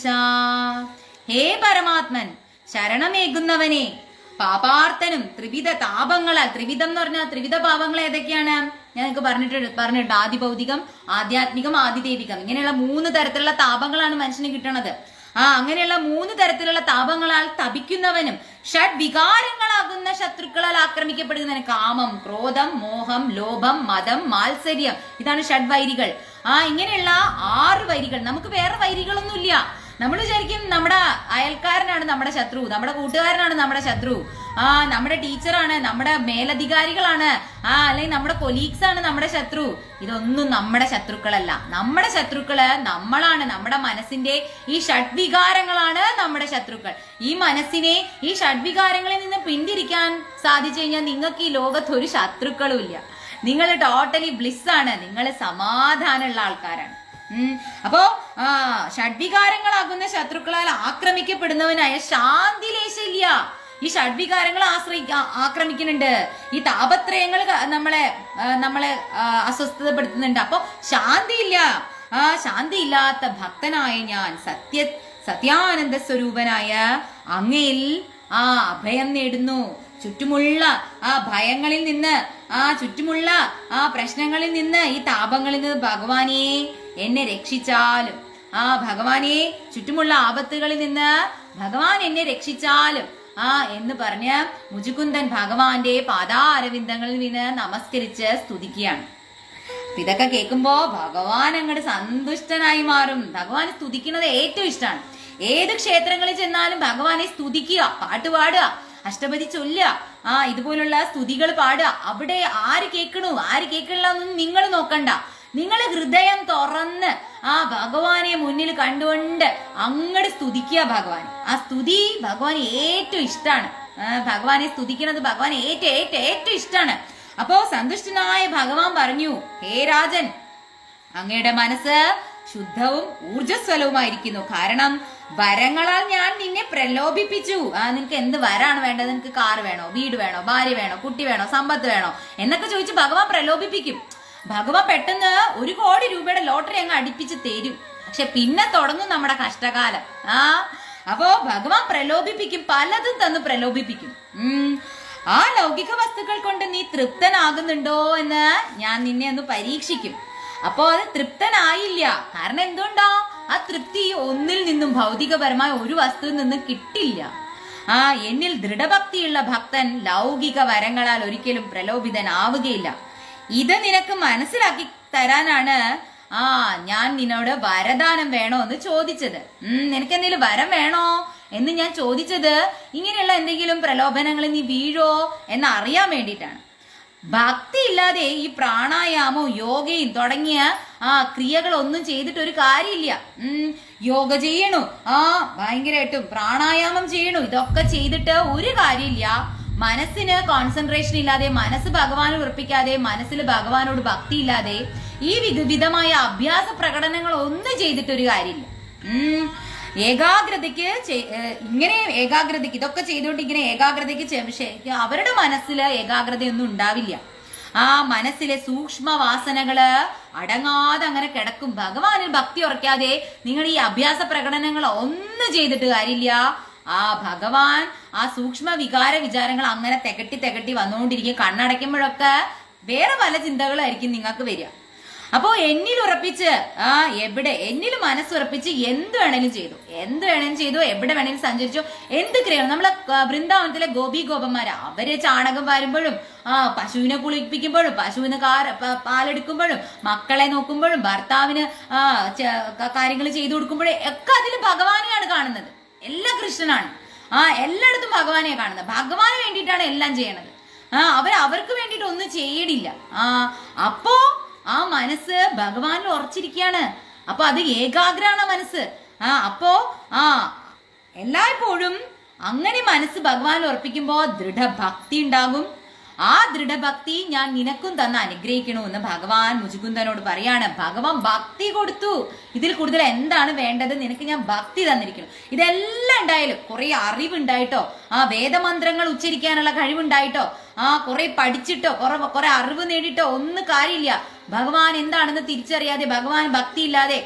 ഹേ പരമാത്മൻ ശരണമേകുന്നവനെ പാപാർത്ഥനും ത്രിവിധ താപങ്ങളാൽ ത്രിവിധം എന്ന് പറഞ്ഞാൽ ത്രിവിധ പാപങ്ങൾ ഏതൊക്കെയാണ് ഞാൻ നിങ്ങൾക്ക് പറഞ്ഞിട്ട് പറഞ്ഞിട്ട് ആദി ഭൗതികം ആധ്യാത്മികം ആദിദൈവികം ഇങ്ങനെയുള്ള മൂന്ന് തരത്തിലുള്ള താപങ്ങളാണ് മനുഷ്യന് കിട്ടണത് ആ അങ്ങനെയുള്ള മൂന്ന് തരത്തിലുള്ള താപങ്ങളാൽ തപിക്കുന്നവനും ഷഡ് വികാരങ്ങളാകുന്ന ശത്രുക്കളാൽ ആക്രമിക്കപ്പെടുന്നവന് കാമം ക്രോധം മോഹം ലോഭം മതം മാത്സര്യം ഇതാണ് ഷഡ് വൈരികൾ ആ ഇങ്ങനെയുള്ള ആറ് വൈരികൾ നമുക്ക് വേറെ വൈരികളൊന്നുമില്ല നമ്മൾ വിചാരിക്കും നമ്മുടെ അയൽക്കാരനാണ് നമ്മുടെ ശത്രു നമ്മുടെ കൂട്ടുകാരനാണ് നമ്മുടെ ശത്രു ആ നമ്മുടെ ടീച്ചറാണ് നമ്മുടെ മേലധികാരികളാണ് ആ അല്ലെങ്കിൽ നമ്മുടെ കൊലീഗ്സ് ആണ് നമ്മുടെ ശത്രു ഇതൊന്നും നമ്മുടെ ശത്രുക്കളല്ല നമ്മുടെ ശത്രുക്കള് നമ്മളാണ് നമ്മുടെ മനസ്സിന്റെ ഈ ഷഡ്വികാരങ്ങളാണ് നമ്മുടെ ശത്രുക്കൾ ഈ മനസ്സിനെ ഈ ഷഡ്വികാരങ്ങളിൽ നിന്ന് പിന്തിരിക്കാൻ സാധിച്ചു കഴിഞ്ഞാൽ നിങ്ങൾക്ക് ഈ ലോകത്ത് ഒരു ശത്രുക്കളും ഇല്ല നിങ്ങൾ ടോട്ടലി ബ്ലിസ് ആണ് നിങ്ങൾ സമാധാനമുള്ള ആൾക്കാരാണ് ഉം. അപ്പോ ആ ഷഡ്വികാരങ്ങളാകുന്ന ശത്രുക്കളാൽ ആക്രമിക്കപ്പെടുന്നവനായ ശാന്തി ലേശില്ല ഈ ഷഡ്വികാരങ്ങൾ ആശ്രയിക്ക ആക്രമിക്കുന്നുണ്ട് ഈ താപത്രയങ്ങൾ ക- നമ്മളെ ആ, നമ്മളെ ആ, അസ്വസ്ഥതപ്പെടുത്തുന്നുണ്ട് അപ്പൊ ശാന്തിയില്ല ആ ശാന്തി ഇല്ലാത്ത ഭക്തനായ ഞാൻ സത്യ സത്യാനന്ദ സ്വരൂപനായ അങ്ങയിൽ ആ അഭയം നേടുന്നു ചുറ്റുമുള്ള ആ ഭയങ്ങളിൽ നിന്ന് ആ ചുറ്റുമുള്ള ആ പ്രശ്നങ്ങളിൽ നിന്ന് ഈ താപങ്ങളിൽ നിന്ന് ഭഗവാനെ എന്നെ രക്ഷിച്ചാലും ആ ഭഗവാനെ ചുറ്റുമുള്ള ആപത്തുകളിൽ നിന്ന് ഭഗവാൻ എന്നെ രക്ഷിച്ചാലും ആ എന്ന് പറഞ്ഞ് മുജുകുന്ദൻ ഭഗവാന്റെ പാദാരവിന്ദങ്ങളിൽ നിന്ന് നമസ്കരിച്ച് സ്തുതിക്കുകയാണ് അപ്പൊ ഇതൊക്കെ കേൾക്കുമ്പോ ഭഗവാൻ അങ്ങോട്ട് സന്തുഷ്ടനായി മാറും ഭഗവാൻ സ്തുതിക്കുന്നത് ഏറ്റവും ഇഷ്ടമാണ് ഏത് ക്ഷേത്രങ്ങളിൽ ചെന്നാലും ഭഗവാനെ സ്തുതിക്കുക പാട്ട് പാടുക അഷ്ടപതി ചൊല്ലുക ആ ഇതുപോലുള്ള സ്തുതികൾ പാടുക അവിടെ ആര് കേൾക്കണു ആര് കേൾക്കണില്ലെന്നും നിങ്ങൾ നോക്കണ്ട നിങ്ങൾ ഹൃദയം തുറന്ന് ആ ഭഗവാനെ മുന്നിൽ കണ്ടുകൊണ്ട് അങ്ങോട്ട് സ്തുതിക്കുക ഭഗവാൻ ആ സ്തുതി ഭഗവാൻ ഏറ്റവും ഇഷ്ടമാണ് ഭഗവാനെ സ്തുതിക്കുന്നത് ഭഗവാൻ ഏറ്റവും ഏറ്റവും ഏറ്റവും ഇഷ്ടമാണ് അപ്പോ സന്തുഷ്ടനായ ഭഗവാൻ പറഞ്ഞു ഹേ രാജൻ അങ്ങയുടെ മനസ്സ് ശുദ്ധവും ഊർജസ്വലവുമായിരിക്കുന്നു കാരണം വരങ്ങളാൽ ഞാൻ നിന്നെ പ്രലോഭിപ്പിച്ചു ആ നിനക്ക് എന്ത് വരാണ് വേണ്ടത് നിനക്ക് കാർ വേണോ വീട് വേണോ ഭാര്യ വേണോ കുട്ടി വേണോ സമ്പത്ത് വേണോ എന്നൊക്കെ ചോദിച്ച് ഭഗവാൻ പ്രലോഭിപ്പിക്കും ഭഗവാൻ പെട്ടെന്ന് ഒരു കോടി രൂപയുടെ ലോട്ടറി അങ്ങ് അടിപ്പിച്ച് തരും പക്ഷെ പിന്നെ തുടങ്ങും നമ്മുടെ കഷ്ടകാലം ആ അപ്പോ ഭഗവാൻ പ്രലോഭിപ്പിക്കും പലതും തന്ന് പ്രലോഭിപ്പിക്കും ഉം ആ ലൗകിക വസ്തുക്കൾ കൊണ്ട് നീ തൃപ്തനാകുന്നുണ്ടോ എന്ന് ഞാൻ നിന്നെ ഒന്ന് പരീക്ഷിക്കും അപ്പോ അത് തൃപ്തനായില്ല കാരണം എന്തുകൊണ്ടാ ആ തൃപ്തി ഒന്നിൽ നിന്നും ഭൗതികപരമായ ഒരു വസ്തുവിൽ നിന്നും കിട്ടില്ല ആ എന്നിൽ ദൃഢഭക്തിയുള്ള ഭക്തൻ ലൗകിക വരങ്ങളാൽ ഒരിക്കലും പ്രലോഭിതനാവുകയില്ല ഇത് നിനക്ക് മനസ്സിലാക്കി തരാനാണ് ആ ഞാൻ നിന്നോട് വരദാനം വേണോ എന്ന് ചോദിച്ചത് ഉം നിനക്ക് എന്തെങ്കിലും വരം വേണോ എന്ന് ഞാൻ ചോദിച്ചത് ഇങ്ങനെയുള്ള എന്തെങ്കിലും പ്രലോഭനങ്ങളിൽ നീ വീഴോ എന്ന് അറിയാൻ വേണ്ടിയിട്ടാണ് ഭക്തി ഇല്ലാതെ ഈ പ്രാണായാമവും യോഗയും തുടങ്ങിയ ആ ക്രിയകളൊന്നും ചെയ്തിട്ട് ഒരു കാര്യമില്ല ഉം യോഗ ചെയ്യണു ആ ഭയങ്കരമായിട്ടും പ്രാണായാമം ചെയ്യണു ഇതൊക്കെ ചെയ്തിട്ട് ഒരു കാര്യമില്ല മനസ്സിന് കോൺസെൻട്രേഷൻ ഇല്ലാതെ മനസ്സ് ഭഗവാനെ ഉറപ്പിക്കാതെ മനസ്സിൽ ഭഗവാനോട് ഭക്തി ഇല്ലാതെ ഈ വിധ- വിധമായ അഭ്യാസ പ്രകടനങ്ങൾ ഒന്നും ചെയ്തിട്ടൊരു കാര്യമില്ല ഉം. ഏകാഗ്രതയ്ക്ക് ചെ- ഏഹ് ഇങ്ങനെ ഏകാഗ്രതയ്ക്ക് ഇതൊക്കെ ചെയ്തുകൊണ്ട് ഇങ്ങനെ ഏകാഗ്രതയ്ക്ക് ചെ- ശരിക്കും അവരുടെ മനസ്സിൽ ഏകാഗ്രതയൊന്നും ഉണ്ടാവില്ല ആ മനസ്സിലെ സൂക്ഷ്മ വാസനകള് അടങ്ങാതെ അങ്ങനെ കിടക്കും ഭഗവാനിൽ ഭക്തി ഉറക്കാതെ നിങ്ങൾ ഈ അഭ്യാസ പ്രകടനങ്ങൾ ഒന്നും ചെയ്തിട്ട് കാര്യമില്ല ആ ഭഗവാൻ ആ സൂക്ഷ്മ വികാര വിചാരങ്ങൾ അങ്ങനെ തികട്ടി തികട്ടി വന്നുകൊണ്ടിരിക്കും കണ്ണടയ്ക്കുമ്പോഴൊക്കെ വേറെ പല ചിന്തകളായിരിക്കും നിങ്ങൾക്ക് വരിക അപ്പോ എന്നിൽ ഉറപ്പിച്ച് ആ എവിടെ എന്നിൽ മനസ്സുറപ്പിച്ച് എന്ത് വേണേലും ചെയ്തു എന്ത് വേണേലും ചെയ്തു എവിടെ വേണേലും സഞ്ചരിച്ചു എന്ത് ക്രിയണം നമ്മളെ ആ, വൃന്ദാവനത്തിലെ ഗോപി ഗോപന്മാര് അവര് ചാണകം വാരുമ്പോഴും ആ പശുവിനെ കുളിപ്പിക്കുമ്പോഴും പശുവിന് കാർ പ- പാലെടുക്കുമ്പോഴും മക്കളെ നോക്കുമ്പോഴും ഭർത്താവിന് ആ കാര്യങ്ങൾ ചെയ്തു കൊടുക്കുമ്പോഴും ഒക്കെ അതിൽ ഭഗവാനെയാണ് കാണുന്നത് എല്ലാം കൃഷ്ണനാണ് ആ എല്ലായിടത്തും ഭഗവാനെയാണ് കാണുന്നത് ഭഗവാന് വേണ്ടിയിട്ടാണ് എല്ലാം ചെയ്യണത് ആ അവർ അവർക്ക് വേണ്ടിയിട്ട് ഒന്നും ചെയ്യണില്ല ആ അപ്പോ ആ മനസ്സ് ഭഗവാനിൽ ഉറച്ചിരിക്കുകയാണ് അപ്പൊ അത് ഏകാഗ്രാണ് മനസ്സ് ആ അപ്പോ ആ എല്ലായ്പ്പോഴും അങ്ങനെ മനസ്സ് ഭഗവാനിൽ ഉറപ്പിക്കുമ്പോ ദൃഢഭക്തി ഉണ്ടാകും ആ ദൃഢഭക്തി ഞാൻ നിനക്കും തന്ന് അനുഗ്രഹിക്കണമെന്ന് ഭഗവാൻ മുജുകുന്ദനോട് പറയാണ് ഭഗവാൻ ഭക്തി കൊടുത്തു ഇതിൽ കൂടുതൽ എന്താണ് വേണ്ടത് നിനക്ക് ഞാൻ ഭക്തി തന്നിരിക്കണം ഇതെല്ലാം ഉണ്ടായാലും കുറെ അറിവുണ്ടായിട്ടോ ആ വേദമന്ത്രങ്ങൾ ഉച്ചരിക്കാനുള്ള കഴിവുണ്ടായിട്ടോ ആ കുറെ പഠിച്ചിട്ടോ കുറെ കുറെ അറിവ് നേടിയിട്ടോ ഒന്നും കാര്യമില്ല ഭഗവാൻ എന്താണെന്ന് തിരിച്ചറിയാതെ ഭഗവാൻ ഭക്തി ഇല്ലാതെ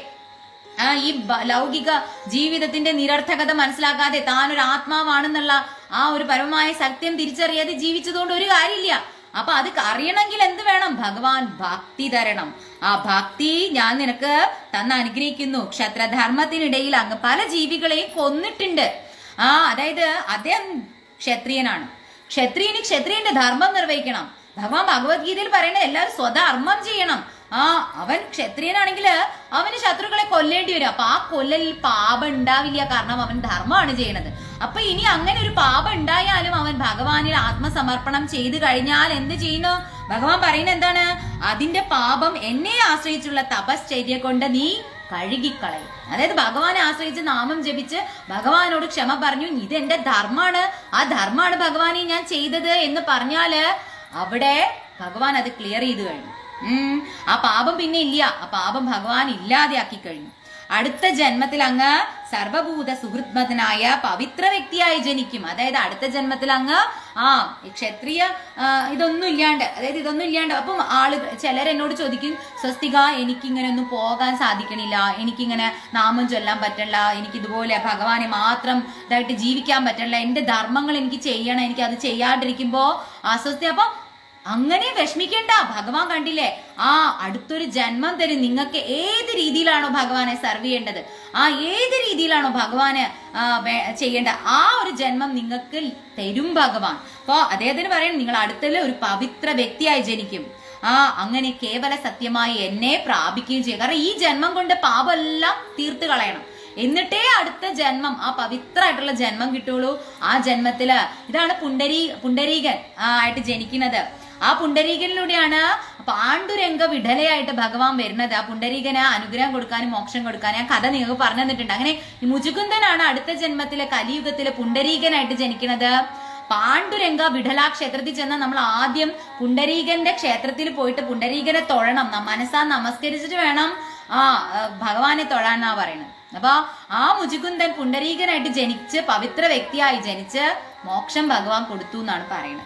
ആ ഈ ബ- ലൗകിക ജീവിതത്തിന്റെ നിരർത്ഥകത മനസ്സിലാക്കാതെ താൻ ഒരു ആത്മാവാണെന്നുള്ള ആ ഒരു പരമമായ സത്യം തിരിച്ചറിയാതെ ജീവിച്ചതുകൊണ്ട് ഒരു കാര്യമില്ല അപ്പൊ അത് അറിയണമെങ്കിൽ എന്ത് വേണം ഭഗവാൻ ഭക്തി തരണം ആ ഭക്തി ഞാൻ നിനക്ക് തന്ന് അനുഗ്രഹിക്കുന്നു ക്ഷത്രധർമ്മത്തിനിടയിൽ അങ്ങ് പല ജീവികളെയും കൊന്നിട്ടുണ്ട് ആ അതായത് അദ്ദേഹം ക്ഷത്രിയനാണ് ക്ഷത്രിയന് ക്ഷത്രിയന്റെ ധർമ്മം നിർവഹിക്കണം ഭഗവാൻ ഭഗവത്ഗീതയിൽ പറയുന്നത് എല്ലാവരും സ്വധർമ്മം ചെയ്യണം ആ അവൻ ക്ഷത്രിയനാണെങ്കിൽ അവന് ശത്രുക്കളെ കൊല്ലേണ്ടി വരും അപ്പൊ ആ കൊല്ലലിൽ പാപം ഉണ്ടാവില്ല കാരണം അവൻ ധർമ്മമാണ് ചെയ്യണത് അപ്പൊ ഇനി അങ്ങനെ ഒരു പാപം ഉണ്ടായാലും അവൻ ഭഗവാനിൽ ആത്മസമർപ്പണം ചെയ്തു കഴിഞ്ഞാൽ എന്ത് ചെയ്യുന്നു ഭഗവാൻ പറയുന്നത് എന്താണ് അതിന്റെ പാപം എന്നെ ആശ്രയിച്ചുള്ള തപശ്ചര്യ കൊണ്ട് നീ കഴുകിക്കളയും അതായത് ഭഗവാനെ ആശ്രയിച്ച് നാമം ജപിച്ച് ഭഗവാനോട് ക്ഷമ പറഞ്ഞു ഇത് എന്റെ ധർമ്മാണ് ആ ധർമ്മാണ് ഭഗവാനെ ഞാൻ ചെയ്തത് എന്ന് പറഞ്ഞാല് അവിടെ ഭഗവാൻ അത് ക്ലിയർ ചെയ്തു കഴിഞ്ഞു ഉം ആ പാപം പിന്നെ ഇല്ല ആ പാപം ഭഗവാൻ ഇല്ലാതെയാക്കി കഴിഞ്ഞു അടുത്ത ജന്മത്തിൽ അങ്ങ് സർവഭൂത സുഹൃത്മതനായ പവിത്ര വ്യക്തിയായി ജനിക്കും അതായത് അടുത്ത ജന്മത്തിൽ അങ്ങ് ആ ഈ ക്ഷത്രിയ ആ, ഇതൊന്നും ഇല്ലാണ്ട് അതായത് ഇതൊന്നും ഇല്ലാണ്ട് അപ്പം ആളുകൾ ചിലർ എന്നോട് ചോദിക്കും സ്വസ്തിക എനിക്കിങ്ങനെ ഒന്നും പോകാൻ സാധിക്കണില്ല എനിക്കിങ്ങനെ നാമം ചൊല്ലാൻ പറ്റില്ല എനിക്ക് ഇതുപോലെ ഭഗവാനെ മാത്രം ഇതായിട്ട് ജീവിക്കാൻ പറ്റില്ല എന്റെ ധർമ്മങ്ങൾ എനിക്ക് ചെയ്യണം എനിക്ക് അത് ചെയ്യാണ്ടിരിക്കുമ്പോ അസ്വസ്ഥ അപ്പൊ അങ്ങനെ വിഷമിക്കണ്ട ഭഗവാൻ കണ്ടില്ലേ ആ അടുത്തൊരു ജന്മം തരും നിങ്ങൾക്ക് ഏത് രീതിയിലാണോ ഭഗവാനെ സർവ് ചെയ്യേണ്ടത് ആ ഏത് രീതിയിലാണോ ഭഗവാന് ആ, വേ- ചെയ്യേണ്ട ആ ഒരു ജന്മം നിങ്ങൾക്ക് തരും ഭഗവാൻ അപ്പോ അദ്ദേഹത്തിന് പറയണം നിങ്ങൾ അടുത്തുള്ള ഒരു പവിത്ര വ്യക്തിയായി ജനിക്കും ആ അങ്ങനെ കേവല സത്യമായി എന്നെ പ്രാപിക്കുകയും ചെയ്യും കാരണം ഈ ജന്മം കൊണ്ട് പാപമെല്ലാം തീർത്ത് കളയണം എന്നിട്ടേ അടുത്ത ജന്മം ആ പവിത്രമായിട്ടുള്ള ജന്മം കിട്ടുള്ളൂ ആ ജന്മത്തില് ഇതാണ് പുണ്ടരീ പുണ്ടരീകൻ ആ, ആയിട്ട് ജനിക്കുന്നത് ആ പുണ്ടരീകനിലൂടെയാണ് പാണ്ഡുരംഗ വിടലയായിട്ട് ഭഗവാൻ വരുന്നത് ആ പുണ്ടരീകന് അനുഗ്രഹം കൊടുക്കാനും മോക്ഷം കൊടുക്കാനും ആ കഥ നിങ്ങൾക്ക് പറഞ്ഞു തന്നിട്ടുണ്ട് അങ്ങനെ ഈ മുചുകുന്ദനാണ് അടുത്ത ജന്മത്തിലെ കലിയുഗത്തിലെ പുണ്ടരീകനായിട്ട് ജനിക്കുന്നത് പാണ്ഡുരംഗ വിഠല ക്ഷേത്രത്തിൽ ചെന്നാൽ നമ്മൾ ആദ്യം പുണ്ടരീകന്റെ ക്ഷേത്രത്തിൽ പോയിട്ട് പുണ്ടരീകനെ തൊഴണം ന- മനസ്സാ നമസ്കരിച്ചിട്ട് വേണം ആ ആ, ഭഗവാനെ തൊഴാന്നാ പറയുന്നത് അപ്പൊ ആ മുചുകുന്ദൻ പുണ്ടരീകനായിട്ട് ജനിച്ച് പവിത്ര വ്യക്തിയായി ജനിച്ച് മോക്ഷം ഭഗവാൻ കൊടുത്തു എന്നാണ് പറയുന്നത്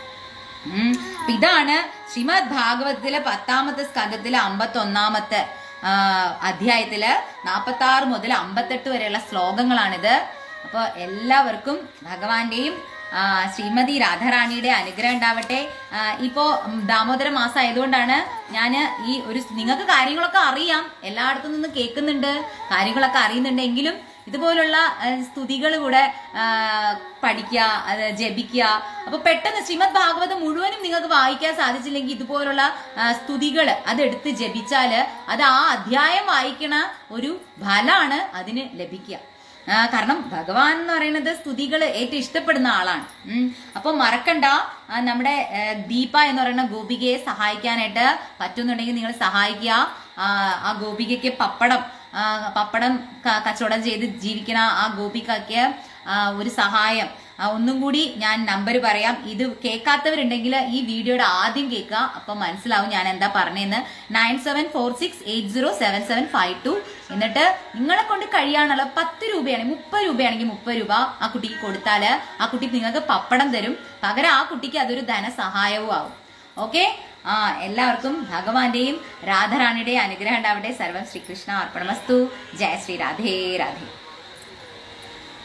ഉം. അപ്പൊ ഇതാണ് ശ്രീമദ് ഭാഗവതത്തിലെ പത്താമത്തെ സ്കന്ധത്തിലെ അമ്പത്തി ഒന്നാമത്തെ അധ്യായത്തില് നാപ്പത്തി ആറ് മുതൽ അമ്പത്തെട്ട് വരെയുള്ള ശ്ലോകങ്ങളാണിത് അപ്പൊ എല്ലാവർക്കും ഭഗവാന്റെയും ആ, ശ്രീമതി രാധാറാണിയുടെ അനുഗ്രഹം ഉണ്ടാവട്ടെ ആ, ഇപ്പോ ഉം, ദാമോദര മാസം ആയതുകൊണ്ടാണ് ഞാൻ ഈ ഒരു നിങ്ങൾക്ക് കാര്യങ്ങളൊക്കെ അറിയാം എല്ലായിടത്തു നിന്ന് കേൾക്കുന്നുണ്ട് കാര്യങ്ങളൊക്കെ അറിയുന്നുണ്ട് എങ്കിലും ഇതുപോലുള്ള സ്തുതികൾ കൂടെ ആ, പഠിക്കുക അത് ജപിക്കുക അപ്പൊ പെട്ടെന്ന് ശ്രീമദ് ഭാഗവതം മുഴുവനും നിങ്ങൾക്ക് വായിക്കാൻ സാധിച്ചില്ലെങ്കിൽ ഇതുപോലുള്ള സ്തുതികൾ അതെടുത്ത് ജപിച്ചാല് അത് ആ അധ്യായം വായിക്കണ ഒരു ഫലാണ് അതിന് ലഭിക്കുക ആ, കാരണം ഭഗവാൻ എന്ന് പറയുന്നത് സ്തുതികൾ ഏറ്റവും ഇഷ്ടപ്പെടുന്ന ആളാണ് ഉം. അപ്പൊ മറക്കണ്ട ആ, നമ്മുടെ ഏ, ദീപ എന്ന് പറയുന്ന ഗോപികയെ സഹായിക്കാനായിട്ട് പറ്റുന്നുണ്ടെങ്കിൽ നിങ്ങൾ സഹായിക്കുക ആ, ആ ഗോപികയ്ക്ക് പപ്പടം ആ, പപ്പടം ക- കച്ചവടം ചെയ്ത് ജീവിക്കുന്ന ആ ഗോപികയ്ക്ക് ആ, ഒരു സഹായം ആ, ഒന്നും കൂടി ഞാൻ നമ്പർ പറയാം ഇത് കേൾക്കാത്തവരുണ്ടെങ്കിൽ ഈ വീഡിയോയുടെ ആദ്യം കേൾക്കുക അപ്പൊ മനസ്സിലാവും ഞാൻ എന്താ പറഞ്ഞതെന്ന് nine seven four six eight zero seven seven five two എന്നിട്ട് നിങ്ങളെ കൊണ്ട് കഴിയാനുള്ള പത്ത് രൂപയാണെങ്കിൽ മുപ്പത് രൂപയാണെങ്കിൽ മുപ്പത് രൂപ ആ കുട്ടിക്ക് കൊടുത്താൽ ആ കുട്ടി നിങ്ങൾക്ക് പപ്പടം തരും പകരം ആ കുട്ടിക്ക് അതൊരു ധനസഹായവും ആവും ഓക്കെ ആ എല്ലാവർക്കും ഭഗവാന്റെയും രാധാറാണിയുടെയും അനുഗ്രഹം ഉണ്ടാവട്ടെ സർവം ശ്രീകൃഷ്ണ അർപ്പണമസ്തു ജയ ശ്രീ രാധേ രാധേ